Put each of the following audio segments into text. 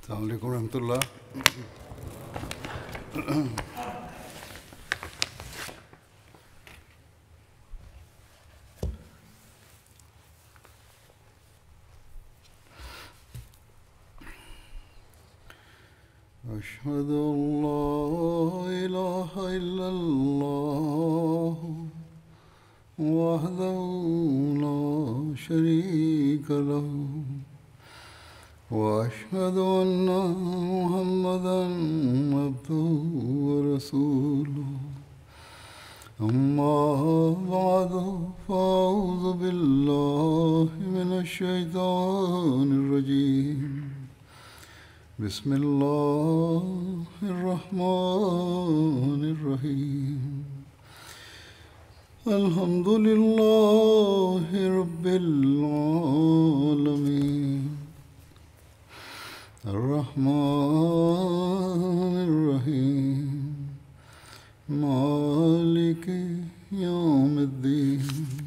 السلام عليكم ورحمة الله أشهد أن لا إله إلا الله وحده لا شريك له وأشهد أن محمدا عبده ورسوله أما بعد فأعوذ بالله من الشيطان الرجيم بسم الله الرحمن الرحيم الحمد لله رب العالمين الرحمن الرحيم مالك يوم الدين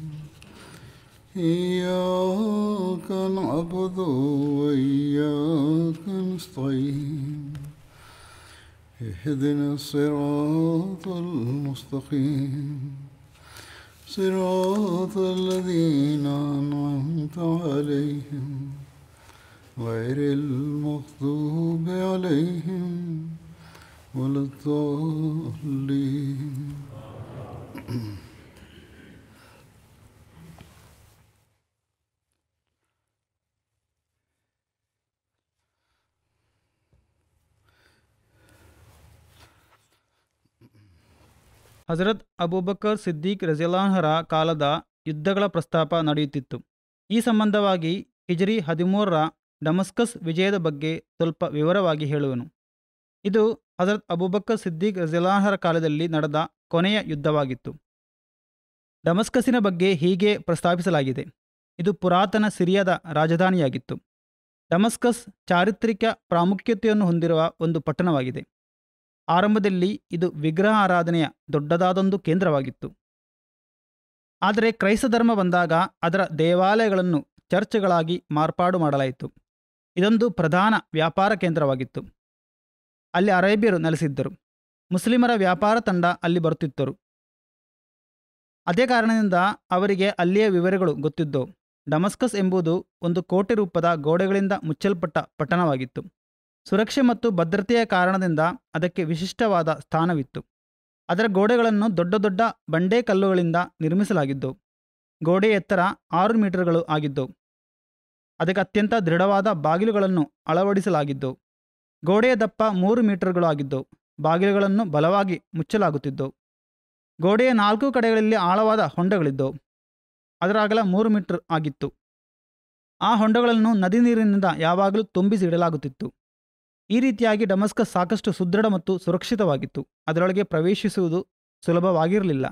إياك نعبد وإياك نستعين اهدنا الصراط المستقيم صراط الذين أنعمت عليهم غير المغضوب عليهم ولا الضالين ಹಜರತ್ ಅಬೂಬಕರ್ ಸಿದ್ದೀಕ್ ರಜಿಲಾನ್ಹರ ಕಾಲದ ಯುದ್ಧಗಳ ಪ್ರಸ್ತಾಪ ನಡೆಯುತ್ತಿತ್ತು ಈ ಸಂಬಂಧವಾಗಿ ಹಿಜರಿ ಹದಿಮೂರರ ಡಮಸ್ಕಸ್ ವಿಜಯದ ಬಗ್ಗೆ ಸ್ವಲ್ಪ ವಿವರವಾಗಿ ಹೇಳುವನು ಇದು ಹಜರತ್ ಅಬೂಬಕರ್ ಸಿದ್ದೀಕ್ ರಜಿಲಾನ್ಹರ ಕಾಲದಲ್ಲಿ ನಡೆದ ಕೊನೆಯ ಯುದ್ಧವಾಗಿತ್ತು ಡಮಸ್ಕಸ್ಸಿನ ಬಗ್ಗೆ ಹೀಗೆ ಪ್ರಸ್ತಾಪಿಸಲಾಗಿದೆ ಇದು ಪುರಾತನ ಸಿರಿಯಾದ ರಾಜಧಾನಿಯಾಗಿತ್ತು ಡಮಸ್ಕಸ್ ಚಾರಿತ್ರಿಕ ಪ್ರಾಮುಖ್ಯತೆಯನ್ನು ಹೊಂದಿರುವ ಒಂದು ಪಟ್ಟಣವಾಗಿದೆ ಆರಂಭದಲ್ಲಿ ಇದು ವಿಗ್ರಹ ಆರಾಧನೆಯ ದೊಡ್ಡದಾದೊಂದು ಕೇಂದ್ರವಾಗಿತ್ತು ಆದರೆ ಕ್ರೈಸ್ತ ಧರ್ಮ ಬಂದಾಗ ಅದರ ದೇವಾಲಯಗಳನ್ನು ಚರ್ಚ್ಗಳಾಗಿ ಮಾರ್ಪಾಡು ಮಾಡಲಾಯಿತು ಇದೊಂದು ಪ್ರಧಾನ ವ್ಯಾಪಾರ ಕೇಂದ್ರವಾಗಿತ್ತು ಅಲ್ಲಿ ಅರೇಬಿಯರು ನೆಲೆಸಿದ್ದರು ಮುಸ್ಲಿಮರ ವ್ಯಾಪಾರ ತಂಡ ಅಲ್ಲಿ ಬರುತ್ತಿದ್ದರು ಅದೇ ಕಾರಣದಿಂದ ಅವರಿಗೆ ಅಲ್ಲಿಯ ವಿವರಗಳು ಗೊತ್ತಿದ್ದವು ಡಮಸ್ಕಸ್ ಎಂಬುದು ಒಂದು ಕೋಟೆ ರೂಪದ ಗೋಡೆಗಳಿಂದ ಮುಚ್ಚಲ್ಪಟ್ಟ ಪಟ್ಟಣವಾಗಿತ್ತು ಸುರಕ್ಷೆ ಮತ್ತು ಭದ್ರತೆಯ ಕಾರಣದಿಂದ ಅದಕ್ಕೆ ವಿಶಿಷ್ಟವಾದ ಸ್ಥಾನವಿತ್ತು ಅದರ ಗೋಡೆಗಳನ್ನು ದೊಡ್ಡ ದೊಡ್ಡ ಬಂಡೆ ಕಲ್ಲುಗಳಿಂದ ನಿರ್ಮಿಸಲಾಗಿದ್ದವು ಗೋಡೆ ಎತ್ತರ ಆರು ಮೀಟರ್ಗಳು ಆಗಿದ್ದವು ಅದಕ್ಕೆ ಅತ್ಯಂತ ದೃಢವಾದ ಬಾಗಿಲುಗಳನ್ನು ಅಳವಡಿಸಲಾಗಿದ್ದವು ಗೋಡೆಯ ದಪ್ಪ ಮೂರು ಮೀಟರ್ಗಳು ಆಗಿದ್ದವು ಬಾಗಿಲುಗಳನ್ನು ಬಲವಾಗಿ ಮುಚ್ಚಲಾಗುತ್ತಿದ್ದವು ಗೋಡೆಯ ನಾಲ್ಕು ಕಡೆಗಳಲ್ಲಿ ಆಳವಾದ ಹೊಂಡಗಳಿದ್ದವು ಅದರ ಅಗಲ ಮೂರು ಮೀಟರ್ ಆಗಿತ್ತು ಆ ಹೊಂಡಗಳನ್ನು ನದಿ ನೀರಿನಿಂದ ಯಾವಾಗಲೂ ತುಂಬಿಸಿಡಲಾಗುತ್ತಿತ್ತು ಈ ರೀತಿಯಾಗಿ ಡಮಸ್ಕಸ್ ಸಾಕಷ್ಟು ಸುದೃಢ ಮತ್ತು ಸುರಕ್ಷಿತವಾಗಿತ್ತು ಅದರೊಳಗೆ ಪ್ರವೇಶಿಸುವುದು ಸುಲಭವಾಗಿರಲಿಲ್ಲ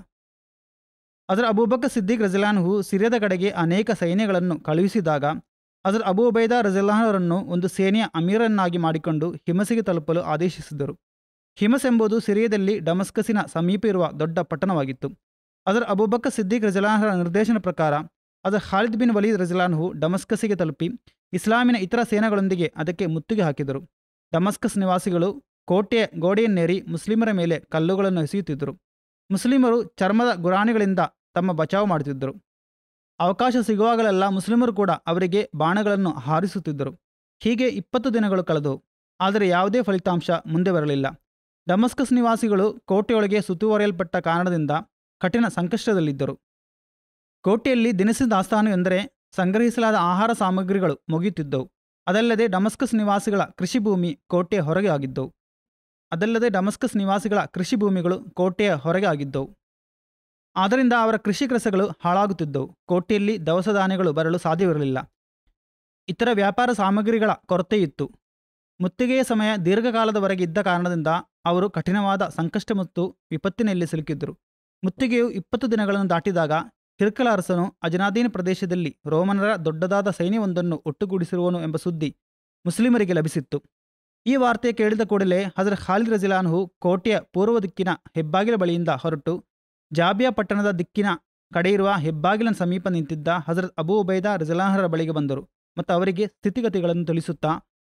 ಅದರ ಅಬೂಬಕ ಸಿದ್ದಿಕ್ ರಜಲಾನ್ಹು ಸಿರಿಯದ ಕಡೆಗೆ ಅನೇಕ ಸೈನ್ಯಗಳನ್ನು ಕಳುಹಿಸಿದಾಗ ಅದರ ಅಬೂ ಉಬೈದಾ ರಜಲಾನ್ರನ್ನು ಒಂದು ಸೇನೆಯ ಅಮೀರನ್ನಾಗಿ ಮಾಡಿಕೊಂಡು ಹಿಮಸಿಗೆ ತಲುಪಲು ಆದೇಶಿಸಿದರು ಹಿಮಸ್ ಎಂಬುದು ಸಿರಿಯದಲ್ಲಿ ಡಮಸ್ಕಸಿನ ಸಮೀಪ ಇರುವ ದೊಡ್ಡ ಪಟ್ಟಣವಾಗಿತ್ತು ಅದರ ಅಬೂಬಕ ಸಿದ್ದಿಕ್ ರಜಲಾನ್ಹರ ನಿರ್ದೇಶನ ಪ್ರಕಾರ ಅದರ ಖಾಲಿದ್ ಬಿನ್ ವಲೀದ್ ರಜಲಾನ್ಹು ಡಮಸ್ಕಸಿಗೆ ತಲುಪಿ ಇಸ್ಲಾಮಿನ ಇತರ ಸೇನೆಗಳೊಂದಿಗೆ ಅದಕ್ಕೆ ಮುತ್ತಿಗೆ ಹಾಕಿದರು ಡಮಸ್ಕಸ್ ನಿವಾಸಿಗಳು ಕೋಟೆಯ ಗೋಡೆಯನ್ನೇರಿ ಮುಸ್ಲಿಮರ ಮೇಲೆ ಕಲ್ಲುಗಳನ್ನು ಎಸೆಯುತ್ತಿದ್ದರು ಮುಸ್ಲಿಮರು ಚರ್ಮದ ಗುರಾಣಿಗಳಿಂದ ತಮ್ಮ ಬಚಾವು ಮಾಡುತ್ತಿದ್ದರು ಅವಕಾಶ ಸಿಗುವಾಗಲೆಲ್ಲ ಮುಸ್ಲಿಮರು ಕೂಡ ಅವರಿಗೆ ಬಾಣಗಳನ್ನು ಹಾರಿಸುತ್ತಿದ್ದರು ಹೀಗೆ ಇಪ್ಪತ್ತು ದಿನಗಳು ಕಳೆದವು ಆದರೆ ಯಾವುದೇ ಫಲಿತಾಂಶ ಮುಂದೆ ಬರಲಿಲ್ಲ ಡಮಸ್ಕಸ್ ನಿವಾಸಿಗಳು ಕೋಟೆಯೊಳಗೆ ಸುತ್ತುವರಿಯಲ್ಪಟ್ಟ ಕಾರಣದಿಂದ ಕಠಿಣ ಸಂಕಷ್ಟದಲ್ಲಿದ್ದರು ಕೋಟೆಯಲ್ಲಿ ದಿನಸಿ ದಾಸ್ತಾನು ಎಂದರೆ ಸಂಗ್ರಹಿಸಲಾದ ಆಹಾರ ಸಾಮಗ್ರಿಗಳು ಮುಗಿಯುತ್ತಿದ್ದವು ಅದಲ್ಲದೆ ಡಮಸ್ಕಸ್ ನಿವಾಸಿಗಳ ಕೃಷಿ ಭೂಮಿ ಕೋಟೆಯ ಹೊರಗೆ ಆಗಿದ್ದವು ಅದಲ್ಲದೆ ಡಮಸ್ಕಸ್ ನಿವಾಸಿಗಳ ಕೃಷಿ ಭೂಮಿಗಳು ಕೋಟೆಯ ಹೊರಗೆ ಆಗಿದ್ದವು ಆದ್ದರಿಂದ ಅವರ ಕೃಷಿ ಕೆಲಸಗಳು ಹಾಳಾಗುತ್ತಿದ್ದವು ಕೋಟೆಯಲ್ಲಿ ದವಸ ಧಾನ್ಯಗಳು ಬರಲು ಸಾಧ್ಯವಿರಲಿಲ್ಲ ಇತರ ವ್ಯಾಪಾರ ಸಾಮಗ್ರಿಗಳ ಕೊರತೆಯಿತ್ತು ಮುತ್ತಿಗೆಯ ಸಮಯ ದೀರ್ಘಕಾಲದವರೆಗೆ ಇದ್ದ ಕಾರಣದಿಂದ ಅವರು ಕಠಿಣವಾದ ಸಂಕಷ್ಟ ಮತ್ತು ವಿಪತ್ತಿನಲ್ಲಿ ಸಿಲುಕಿದ್ದರು ಮುತ್ತಿಗೆಯು ಇಪ್ಪತ್ತು ದಿನಗಳನ್ನು ದಾಟಿದಾಗ ಹಿರ್ಕಲ ಅರಸನು ಅಜನಾದೀನ್ ಪ್ರದೇಶದಲ್ಲಿ ರೋಮನರ ದೊಡ್ಡದಾದ ಸೈನ್ಯವೊಂದನ್ನು ಒಟ್ಟುಗೂಡಿಸಿರುವನು ಎಂಬ ಸುದ್ದಿ ಮುಸ್ಲಿಮರಿಗೆ ಲಭಿಸಿತ್ತು ಈ ವಾರ್ತೆ ಕೇಳಿದ ಕೂಡಲೇ ಹಜರ್ ಖಾಲಿದ್ ರಜಿಲಾನ್ಹು ಕೋಟೆಯ ಪೂರ್ವ ದಿಕ್ಕಿನ ಹೆಬ್ಬಾಗಿಲ ಬಳಿಯಿಂದ ಹೊರಟು ಜಾಬಿಯಾ ಪಟ್ಟಣದ ದಿಕ್ಕಿನ ಕಡೆಯಿರುವ ಹೆಬ್ಬಾಗಿಲಿನ ಸಮೀಪ ನಿಂತಿದ್ದ ಹಜರತ್ ಅಬೂ ಉಬೈದಾ ರಜಲಾಹರ ಬಳಿಗೆ ಬಂದರು ಮತ್ತು ಅವರಿಗೆ ಸ್ಥಿತಿಗತಿಗಳನ್ನು ತಿಳಿಸುತ್ತಾ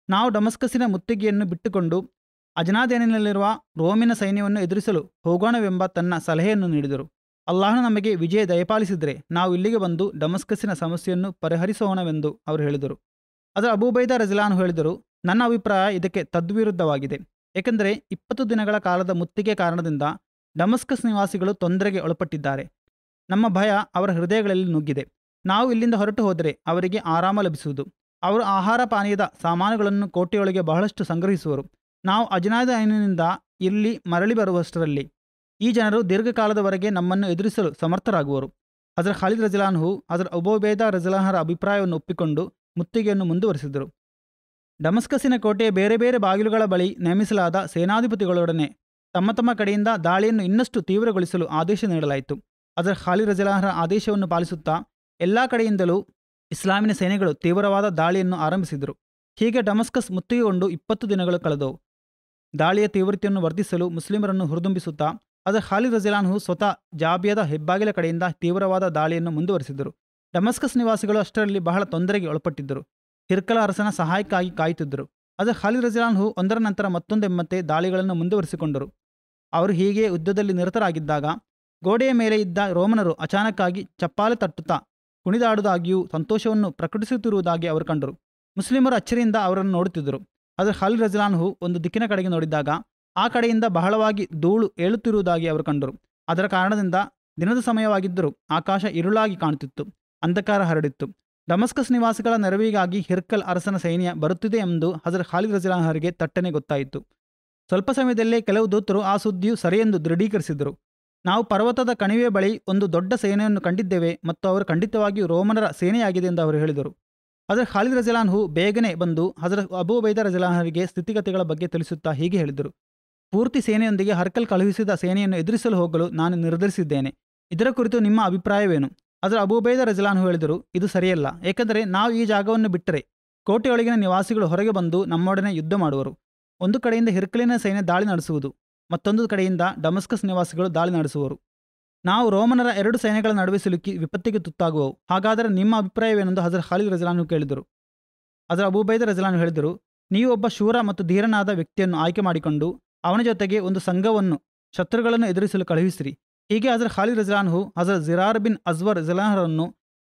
ನಾವು ಡಮಸ್ಕಸ್ಸಿನ ಮುತ್ತಿಗೆಯನ್ನು ಬಿಟ್ಟುಕೊಂಡು ಅಜನಾದೇನಿನಲ್ಲಿರುವ ರೋಮಿನ ಸೈನ್ಯವನ್ನು ಎದುರಿಸಲು ಹೋಗೋಣವೆಂಬ ತನ್ನ ಸಲಹೆಯನ್ನು ನೀಡಿದರು ಅಲ್ಲಾಹನು ನಮಗೆ ವಿಜಯ ದಯಪಾಲಿಸಿದರೆ ನಾವು ಇಲ್ಲಿಗೆ ಬಂದು ಡಮಸ್ಕಸ್ಸಿನ ಸಮಸ್ಯೆಯನ್ನು ಪರಿಹರಿಸೋಣವೆಂದು ಅವರು ಹೇಳಿದರು ಅದರ ಅಬೂಬೈದ ರಜಿಲಾನ್ ಹೇಳಿದರು ನನ್ನ ಅಭಿಪ್ರಾಯ ಇದಕ್ಕೆ ತದ್ವಿರುದ್ಧವಾಗಿದೆ ಏಕೆಂದರೆ ಇಪ್ಪತ್ತು ದಿನಗಳ ಕಾಲದ ಮುತ್ತಿಗೆ ಕಾರಣದಿಂದ ಡಮಸ್ಕಸ್ ನಿವಾಸಿಗಳು ತೊಂದರೆಗೆ ಒಳಪಟ್ಟಿದ್ದಾರೆ ನಮ್ಮ ಭಯ ಅವರ ಹೃದಯಗಳಲ್ಲಿ ನುಗ್ಗಿದೆ ನಾವು ಇಲ್ಲಿಂದ ಹೊರಟು ಹೋದರೆ ಅವರಿಗೆ ಆರಾಮ ಲಭಿಸುವುದು ಅವರು ಆಹಾರ ಪಾನೀಯದ ಸಾಮಾನುಗಳನ್ನು ಕೋಟೆಯೊಳಗೆ ಬಹಳಷ್ಟು ಸಂಗ್ರಹಿಸುವರು ನಾವು ಅಜನಾದ ಐನಿನಿಂದ ಇಲ್ಲಿ ಮರಳಿ ಬರುವಷ್ಟರಲ್ಲಿ ಈ ಜನರು ದೀರ್ಘಕಾಲದವರೆಗೆ ನಮ್ಮನ್ನು ಎದುರಿಸಲು ಸಮರ್ಥರಾಗುವರು ಅದರ ಖಾಲಿದ್ ರಜಲಾನ್ಹು ಅದರ ಅಬೋಬೇದ ರಜಲಾನರ ಅಭಿಪ್ರಾಯವನ್ನು ಒಪ್ಪಿಕೊಂಡು ಮುತ್ತಿಗೆಯನ್ನು ಮುಂದುವರಿಸಿದರು ಡಮಸ್ಕಸ್ಸಿನ ಕೋಟೆಯ ಬೇರೆ ಬೇರೆ ಬಾಗಿಲುಗಳ ಬಳಿ ನೇಮಿಸಲಾದ ಸೇನಾಧಿಪತಿಗಳೊಡನೆ ತಮ್ಮ ತಮ್ಮ ಕಡೆಯಿಂದ ದಾಳಿಯನ್ನು ಇನ್ನಷ್ಟು ತೀವ್ರಗೊಳಿಸಲು ಆದೇಶ ನೀಡಲಾಯಿತು ಅದರ ಖಾಲಿ ರಜಲಾನರ ಆದೇಶವನ್ನು ಪಾಲಿಸುತ್ತಾ ಎಲ್ಲ ಕಡೆಯಿಂದಲೂ ಇಸ್ಲಾಮಿನ ಸೇನೆಗಳು ತೀವ್ರವಾದ ದಾಳಿಯನ್ನು ಆರಂಭಿಸಿದರು ಹೀಗೆ ಡಮಸ್ಕಸ್ ಮುತ್ತಿಗೆಗೊಂಡು ಇಪ್ಪತ್ತು ದಿನಗಳು ಕಳೆದವು ದಾಳಿಯ ತೀವ್ರತೆಯನ್ನು ವರ್ಧಿಸಲು ಮುಸ್ಲಿಮರನ್ನು ಹುರಿದುಂಬಿಸುತ್ತಾ ಅದರ ಖಾಲಿ ರಜಿಲಾನ್ಹು ಸ್ವತಃ ಜಾಬಿಯಾದ ಹೆಬ್ಬಾಗಿಲ ಕಡೆಯಿಂದ ತೀವ್ರವಾದ ದಾಳಿಯನ್ನು ಮುಂದುವರಿಸಿದರು ಡಮಸ್ಕಸ್ ನಿವಾಸಿಗಳು ಅಷ್ಟರಲ್ಲಿ ಬಹಳ ತೊಂದರೆಗೆ ಒಳಪಟ್ಟಿದ್ದರು ಹಿರ್ಕಲ ಅರಸನ ಸಹಾಯಕ್ಕಾಗಿ ಕಾಯುತ್ತಿದ್ದರು ಅದರ ಖಾಲಿ ರಜಿಲಾನ್ಹು ಒಂದರ ನಂತರ ಮತ್ತೊಂದೆಂಬಂತೆ ದಾಳಿಗಳನ್ನು ಮುಂದುವರಿಸಿಕೊಂಡರು ಅವರು ಹೀಗೆ ಯುದ್ಧದಲ್ಲಿ ನಿರತರಾಗಿದ್ದಾಗ ಗೋಡೆಯ ಮೇಲೆ ಇದ್ದ ರೋಮನರು ಅಚಾನಕ್ಕಾಗಿ ಚಪ್ಪಾಲೆ ತಟ್ಟುತ್ತಾ ಕುಣಿದಾಡುವುದಾಗಿಯೂ ಸಂತೋಷವನ್ನು ಪ್ರಕಟಿಸುತ್ತಿರುವುದಾಗಿ ಅವರು ಕಂಡರು ಮುಸ್ಲಿಮರು ಅಚ್ಚರಿಯಿಂದ ಅವರನ್ನು ನೋಡುತ್ತಿದ್ದರು ಅದರ ಖಾಲಿ ರಜಲಾನ್ಹು ಒಂದು ದಿಕ್ಕಿನ ಕಡೆಗೆ ನೋಡಿದಾಗ ಆ ಕಡೆಯಿಂದ ಬಹಳವಾಗಿ ಧೂಳು ಏಳುತ್ತಿರುವುದಾಗಿ ಅವರು ಕಂಡರು ಅದರ ಕಾರಣದಿಂದ ದಿನದ ಸಮಯವಾಗಿದ್ದರೂ ಆಕಾಶ ಇರುಳಾಗಿ ಕಾಣುತ್ತಿತ್ತು ಅಂಧಕಾರ ಹರಡಿತ್ತು ಡಮಸ್ಕಸ್ ನಿವಾಸಿಗಳ ನೆರವಿಗಾಗಿ ಹಿರ್ಕಲ್ ಅರಸನ ಸೈನ್ಯ ಬರುತ್ತಿದೆ ಎಂದು ಹಜರ್ ಖಾಲಿದ್ ರಜಲಾನಹರಿಗೆ ತಟ್ಟನೆ ಗೊತ್ತಾಯಿತು ಸ್ವಲ್ಪ ಸಮಯದಲ್ಲೇ ಕೆಲವು ದೂತರು ಆ ಸುದ್ದಿಯು ಸರಿಯೆಂದು ದೃಢೀಕರಿಸಿದರು ನಾವು ಪರ್ವತದ ಕಣಿವೆ ಬಳಿ ಒಂದು ದೊಡ್ಡ ಸೇನೆಯನ್ನು ಕಂಡಿದ್ದೇವೆ ಮತ್ತು ಅವರು ಖಂಡಿತವಾಗಿಯೂ ರೋಮನರ ಸೇನೆಯಾಗಿದೆ ಎಂದು ಅವರು ಹೇಳಿದರು ಅದರ ಖಾಲಿದ್ ರಜಲಾನ್ಹು ಬೇಗನೆ ಬಂದು ಹಜರ ಅಬೂಬೈದ ರಜಲಾನರಿಗೆ ಸ್ಥಿತಿಗತಿಗಳ ಬಗ್ಗೆ ತಿಳಿಸುತ್ತಾ ಹೀಗೆ ಹೇಳಿದರು ಪೂರ್ತಿ ಸೇನೆಯೊಂದಿಗೆ ಹರ್ಕಲ್ ಕಳುಹಿಸಿದ ಸೇನೆಯನ್ನು ಎದುರಿಸಲು ಹೋಗಲು ನಾನು ನಿರ್ಧರಿಸಿದ್ದೇನೆ ಇದರ ಕುರಿತು ನಿಮ್ಮ ಅಭಿಪ್ರಾಯವೇನು ಅದರ ಅಬೂಬೈದ ರಜಲಾನ್ಹು ಹೇಳಿದರು ಇದು ಸರಿಯಲ್ಲ ಏಕೆಂದರೆ ನಾವು ಈ ಜಾಗವನ್ನು ಬಿಟ್ಟರೆ ಕೋಟೆಯೊಳಗಿನ ನಿವಾಸಿಗಳು ಹೊರಗೆ ಬಂದು ನಮ್ಮೊಡನೆ ಯುದ್ಧ ಮಾಡುವರು ಒಂದು ಕಡೆಯಿಂದ ಹಿರ್ಕಲಿನ ಸೈನ್ಯ ದಾಳಿ ನಡೆಸುವುದು ಮತ್ತೊಂದು ಕಡೆಯಿಂದ ಡಮಸ್ಕಸ್ ನಿವಾಸಿಗಳು ದಾಳಿ ನಡೆಸುವರು ನಾವು ರೋಮನರ ಎರಡು ಸೈನ್ಯಗಳ ನಡುವೆ ಸಿಲುಕಿ ವಿಪತ್ತಿಗೆ ತುತ್ತಾಗುವವು ಹಾಗಾದರೆ ನಿಮ್ಮ ಅಭಿಪ್ರಾಯವೇನೆಂದು ಹಜರ್ ಖಾಲಿದ್ ರಜಲಾನು ಕೇಳಿದರು ಅದರ ಅಬೂಬೈದ ರಜಲಾನು ಹೇಳಿದರು ನೀವು ಒಬ್ಬ ಶೂರ ಮತ್ತು ಧೀರನಾದ ವ್ಯಕ್ತಿಯನ್ನು ಆಯ್ಕೆ ಮಾಡಿಕೊಂಡು ಅವನ ಜೊತೆಗೆ ಒಂದು ಸಂಘವನ್ನು ಶತ್ರುಗಳನ್ನು ಎದುರಿಸಲು ಕಳುಹಿಸಿರಿ ಹೀಗೆ ಹಜರ್ ಖಾಲಿದ್ ರಜಲಾನ್ಹು ಹಜರ್ ಜಿರಾರ್ ಬಿನ್ ಅಜ್ವರ್ ಜಲಾನರನ್ನು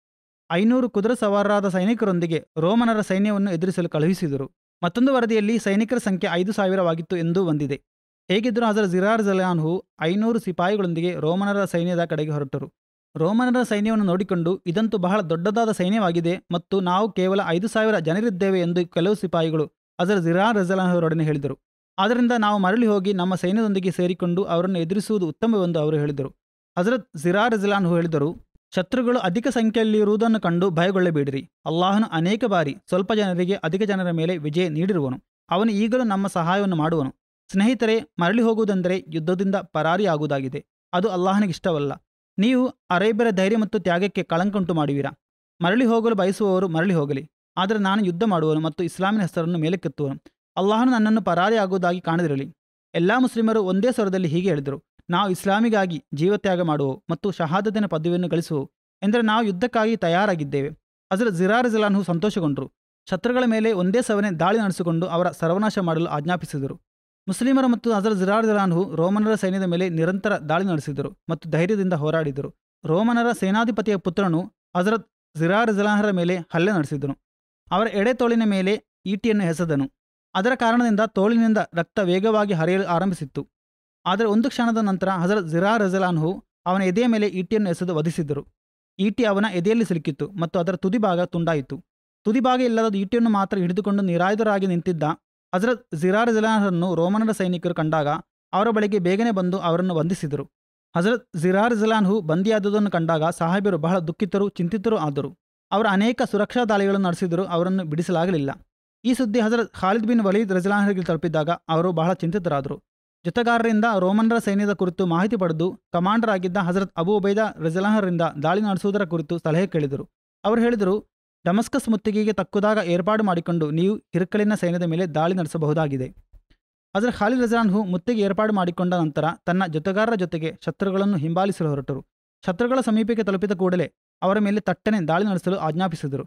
ಐನೂರು ಕುದುರೆ ಸವಾರರಾದ ಸೈನಿಕರೊಂದಿಗೆ ರೋಮನರ ಸೈನ್ಯವನ್ನು ಎದುರಿಸಲು ಕಳುಹಿಸಿದರು ಮತ್ತೊಂದು ವರದಿಯಲ್ಲಿ ಸೈನಿಕರ ಸಂಖ್ಯೆ ಐದು ಸಾವಿರವಾಗಿತ್ತು ಎಂದು ಬಂದಿದೆ ಹೇಗಿದ್ದರೂ ಹಜರ್ ಜಿರಾರ್ ಜಲಾನ್ಹು ಐನೂರು ಸಿಪಾಯಿಗಳೊಂದಿಗೆ ರೋಮನರ ಸೈನ್ಯದ ಕಡೆಗೆ ಹೊರಟರು ರೋಮನರ ಸೈನ್ಯವನ್ನು ನೋಡಿಕೊಂಡು ಇದಂತೂ ಬಹಳ ದೊಡ್ಡದಾದ ಸೈನ್ಯವಾಗಿದೆ ಮತ್ತು ನಾವು ಕೇವಲ ಐದು ಸಾವಿರ ಜನರಿದ್ದೇವೆ ಎಂದು ಕೆಲವು ಸಿಪಾಯಿಗಳು ಹಜರ್ ಜಿರಾರ್ ರಜಲಾನ್ಹರೊಡನೆ ಹೇಳಿದರು ಆದ್ದರಿಂದ ನಾವು ಮರಳಿ ಹೋಗಿ ನಮ್ಮ ಸೈನ್ಯದೊಂದಿಗೆ ಸೇರಿಕೊಂಡು ಅವರನ್ನು ಎದುರಿಸುವುದು ಉತ್ತಮವೆಂದು ಅವರು ಹೇಳಿದರು ಹಜರತ್ ಜಿರಾರ್ ರಜಲಾನ್ಹು ಹೇಳಿದರು ಶತ್ರುಗಳು ಅಧಿಕ ಸಂಖ್ಯೆಯಲ್ಲಿರುವುದನ್ನು ಕಂಡು ಭಯಗೊಳ್ಳಬೇಡಿರಿ ಅಲ್ಲಾಹನು ಅನೇಕ ಬಾರಿ ಸ್ವಲ್ಪ ಜನರಿಗೆ ಅಧಿಕ ಜನರ ಮೇಲೆ ವಿಜಯ ನೀಡಿರುವನು ಅವನು ಈಗಲೂ ನಮ್ಮ ಸಹಾಯವನ್ನು ಮಾಡುವನು ಸ್ನೇಹಿತರೆ ಮರಳಿ ಹೋಗುವುದೆಂದರೆ ಯುದ್ಧದಿಂದ ಪರಾರಿಯಾಗುವುದಾಗಿದೆ ಅದು ಅಲ್ಲಾಹನಿಗಿಷ್ಟವಲ್ಲ ನೀವು ಅರೇಬ್ಯರ ಧೈರ್ಯ ಮತ್ತು ತ್ಯಾಗಕ್ಕೆ ಕಳಂಕುಂಟು ಮಾಡುವಿರಾ ಮರಳಿ ಹೋಗಲು ಬಯಸುವವರು ಮರಳಿ ಹೋಗಲಿ ಆದರೆ ನಾನು ಯುದ್ಧ ಮಾಡುವನು ಮತ್ತು ಇಸ್ಲಾಮಿನ ಹೆಸರನ್ನು ಮೇಲಕ್ಕೆತ್ತುವನು ಅಲ್ಲಾಹನು ನನ್ನನ್ನು ಪರಾರಿಯಾಗುವುದಾಗಿ ಕಾಣದಿರಲಿ ಎಲ್ಲಾ ಮುಸ್ಲಿಮರು ಒಂದೇ ಸ್ವರದಲ್ಲಿ ಹೀಗೆ ಹೇಳಿದರು ನಾವು ಇಸ್ಲಾಮಿಗಾಗಿ ಜೀವತ್ಯಾಗ ಮಾಡುವು ಮತ್ತು ಶಹಾದತಿನ ಪದವಿಯನ್ನು ಗಳಿಸುವು ಎಂದರೆ ನಾವು ಯುದ್ಧಕ್ಕಾಗಿ ತಯಾರಾಗಿದ್ದೇವೆ ಅದರ ಜಿರಾರ್ ಜಲಾನ್ಹು ಸಂತೋಷಗೊಂಡರು ಶತ್ರುಗಳ ಮೇಲೆ ಒಂದೇ ಸವನೆ ದಾಳಿ ನಡೆಸಿಕೊಂಡು ಅವರ ಸರ್ವನಾಶ ಮಾಡಲು ಆಜ್ಞಾಪಿಸಿದರು ಮುಸ್ಲಿಮರ ಮತ್ತು ಹಜರ್ ಜಿರಾರ್ ಜಲಾನ್ಹು ರೋಮನರ ಸೈನ್ಯದ ಮೇಲೆ ನಿರಂತರ ದಾಳಿ ನಡೆಸಿದರು ಮತ್ತು ಧೈರ್ಯದಿಂದ ಹೋರಾಡಿದರು ರೋಮನರ ಸೇನಾಧಿಪತಿಯ ಪುತ್ರನು ಹಜರತ್ ಜಿರಾರ್ ಜಲಾನರ ಮೇಲೆ ಹಲ್ಲೆ ನಡೆಸಿದನು ಅವರ ಎಡೆ ತೋಳಿನ ಮೇಲೆ ಈಟಿಯನ್ನು ಎಸೆದನು ಅದರ ಕಾರಣದಿಂದ ತೋಳಿನಿಂದ ರಕ್ತ ವೇಗವಾಗಿ ಹರಿಯಲು ಆರಂಭಿಸಿತ್ತು ಆದರೆ ಒಂದು ಕ್ಷಣದ ನಂತರ ಹಜರತ್ ಜಿರಾ ರಜಲಾನ್ಹು ಅವನ ಎದೆಯ ಮೇಲೆ ಈಟಿಯನ್ನು ಎಸೆದು ವಧಿಸಿದರು ಈಟಿ ಅವನ ಎದೆಯಲ್ಲಿ ಸಿಲುಕಿತ್ತು ಮತ್ತು ಅದರ ತುದಿಭಾಗ ತುಂಡಾಯಿತು ತುದಿಭಾಗ ಇಲ್ಲದ ಈಟಿಯನ್ನು ಮಾತ್ರ ಹಿಡಿದುಕೊಂಡು ನಿರಾಯುಧರಾಗಿ ನಿಂತಿದ್ದ ಹಜರತ್ ಜಿರಾ ರಜಲಾನ್ಹರನ್ನು ರೋಮನರ ಸೈನಿಕರು ಕಂಡಾಗ ಅವರ ಬಳಿಗೆ ಬೇಗನೆ ಬಂದು ಅವರನ್ನು ವಂದಿಸಿದರು ಹಜರತ್ ಜಿರಾ ರಜಲಾನ್ಹು ಬಂದಿಯಾದುದನ್ನು ಕಂಡಾಗ ಸಾಹೇಬರು ಬಹಳ ದುಃಖಿತರು ಚಿಂತಿತರೂ ಆದರು ಅವರು ಅನೇಕ ಸುರಕ್ಷಾ ದಾಳಿಗಳನ್ನು ನಡೆಸಿದರೂ ಅವರನ್ನು ಬಿಡಿಸಲಾಗಲಿಲ್ಲ ಈ ಸುದ್ದಿ ಹಜರತ್ ಖಾಲಿದ್ ಬಿನ್ ವಲೀದ್ ರಜಲಾನರಿಗೆ ತಲುಪಿದಾಗ ಅವರು ಬಹಳ ಚಿಂತಿತರಾದರು ಜೊತೆಗಾರರಿಂದ ರೋಮನರ ಸೈನ್ಯದ ಕುರಿತು ಮಾಹಿತಿ ಪಡೆದು ಕಮಾಂಡರ್ ಆಗಿದ್ದ ಹಜರತ್ ಅಬು ಉಬೈದ ರಜಲಾನರಿಂದ ದಾಳಿ ನಡೆಸುವುದರ ಕುರಿತು ಸಲಹೆ ಕೇಳಿದರು ಅವರು ಹೇಳಿದರು ಡಮಸ್ಕಸ್ ಮುತ್ತಿಗೆಗೆ ತಕ್ಕುದಾಗ ಏರ್ಪಾಡು ಮಾಡಿಕೊಂಡು ನೀವು ಹಿರ್ಕಲಿನ ಸೈನ್ಯದ ಮೇಲೆ ದಾಳಿ ನಡೆಸಬಹುದಾಗಿದೆ ಹಜರತ್ ಖಾಲಿದ್ ರಜಲಾನ್ಹು ಮುತ್ತಿಗೆ ಏರ್ಪಾಡು ಮಾಡಿಕೊಂಡ ನಂತರ ತನ್ನ ಜೊತೆಗಾರರ ಜೊತೆಗೆ ಶತ್ರುಗಳನ್ನು ಹಿಂಬಾಲಿಸಲು ಹೊರಟರು ಶತ್ರುಗಳ ಸಮೀಪಕ್ಕೆ ತಲುಪಿದ ಕೂಡಲೇ ಅವರ ಮೇಲೆ ತಟ್ಟನೆ ದಾಳಿ ನಡೆಸಲು ಆಜ್ಞಾಪಿಸಿದರು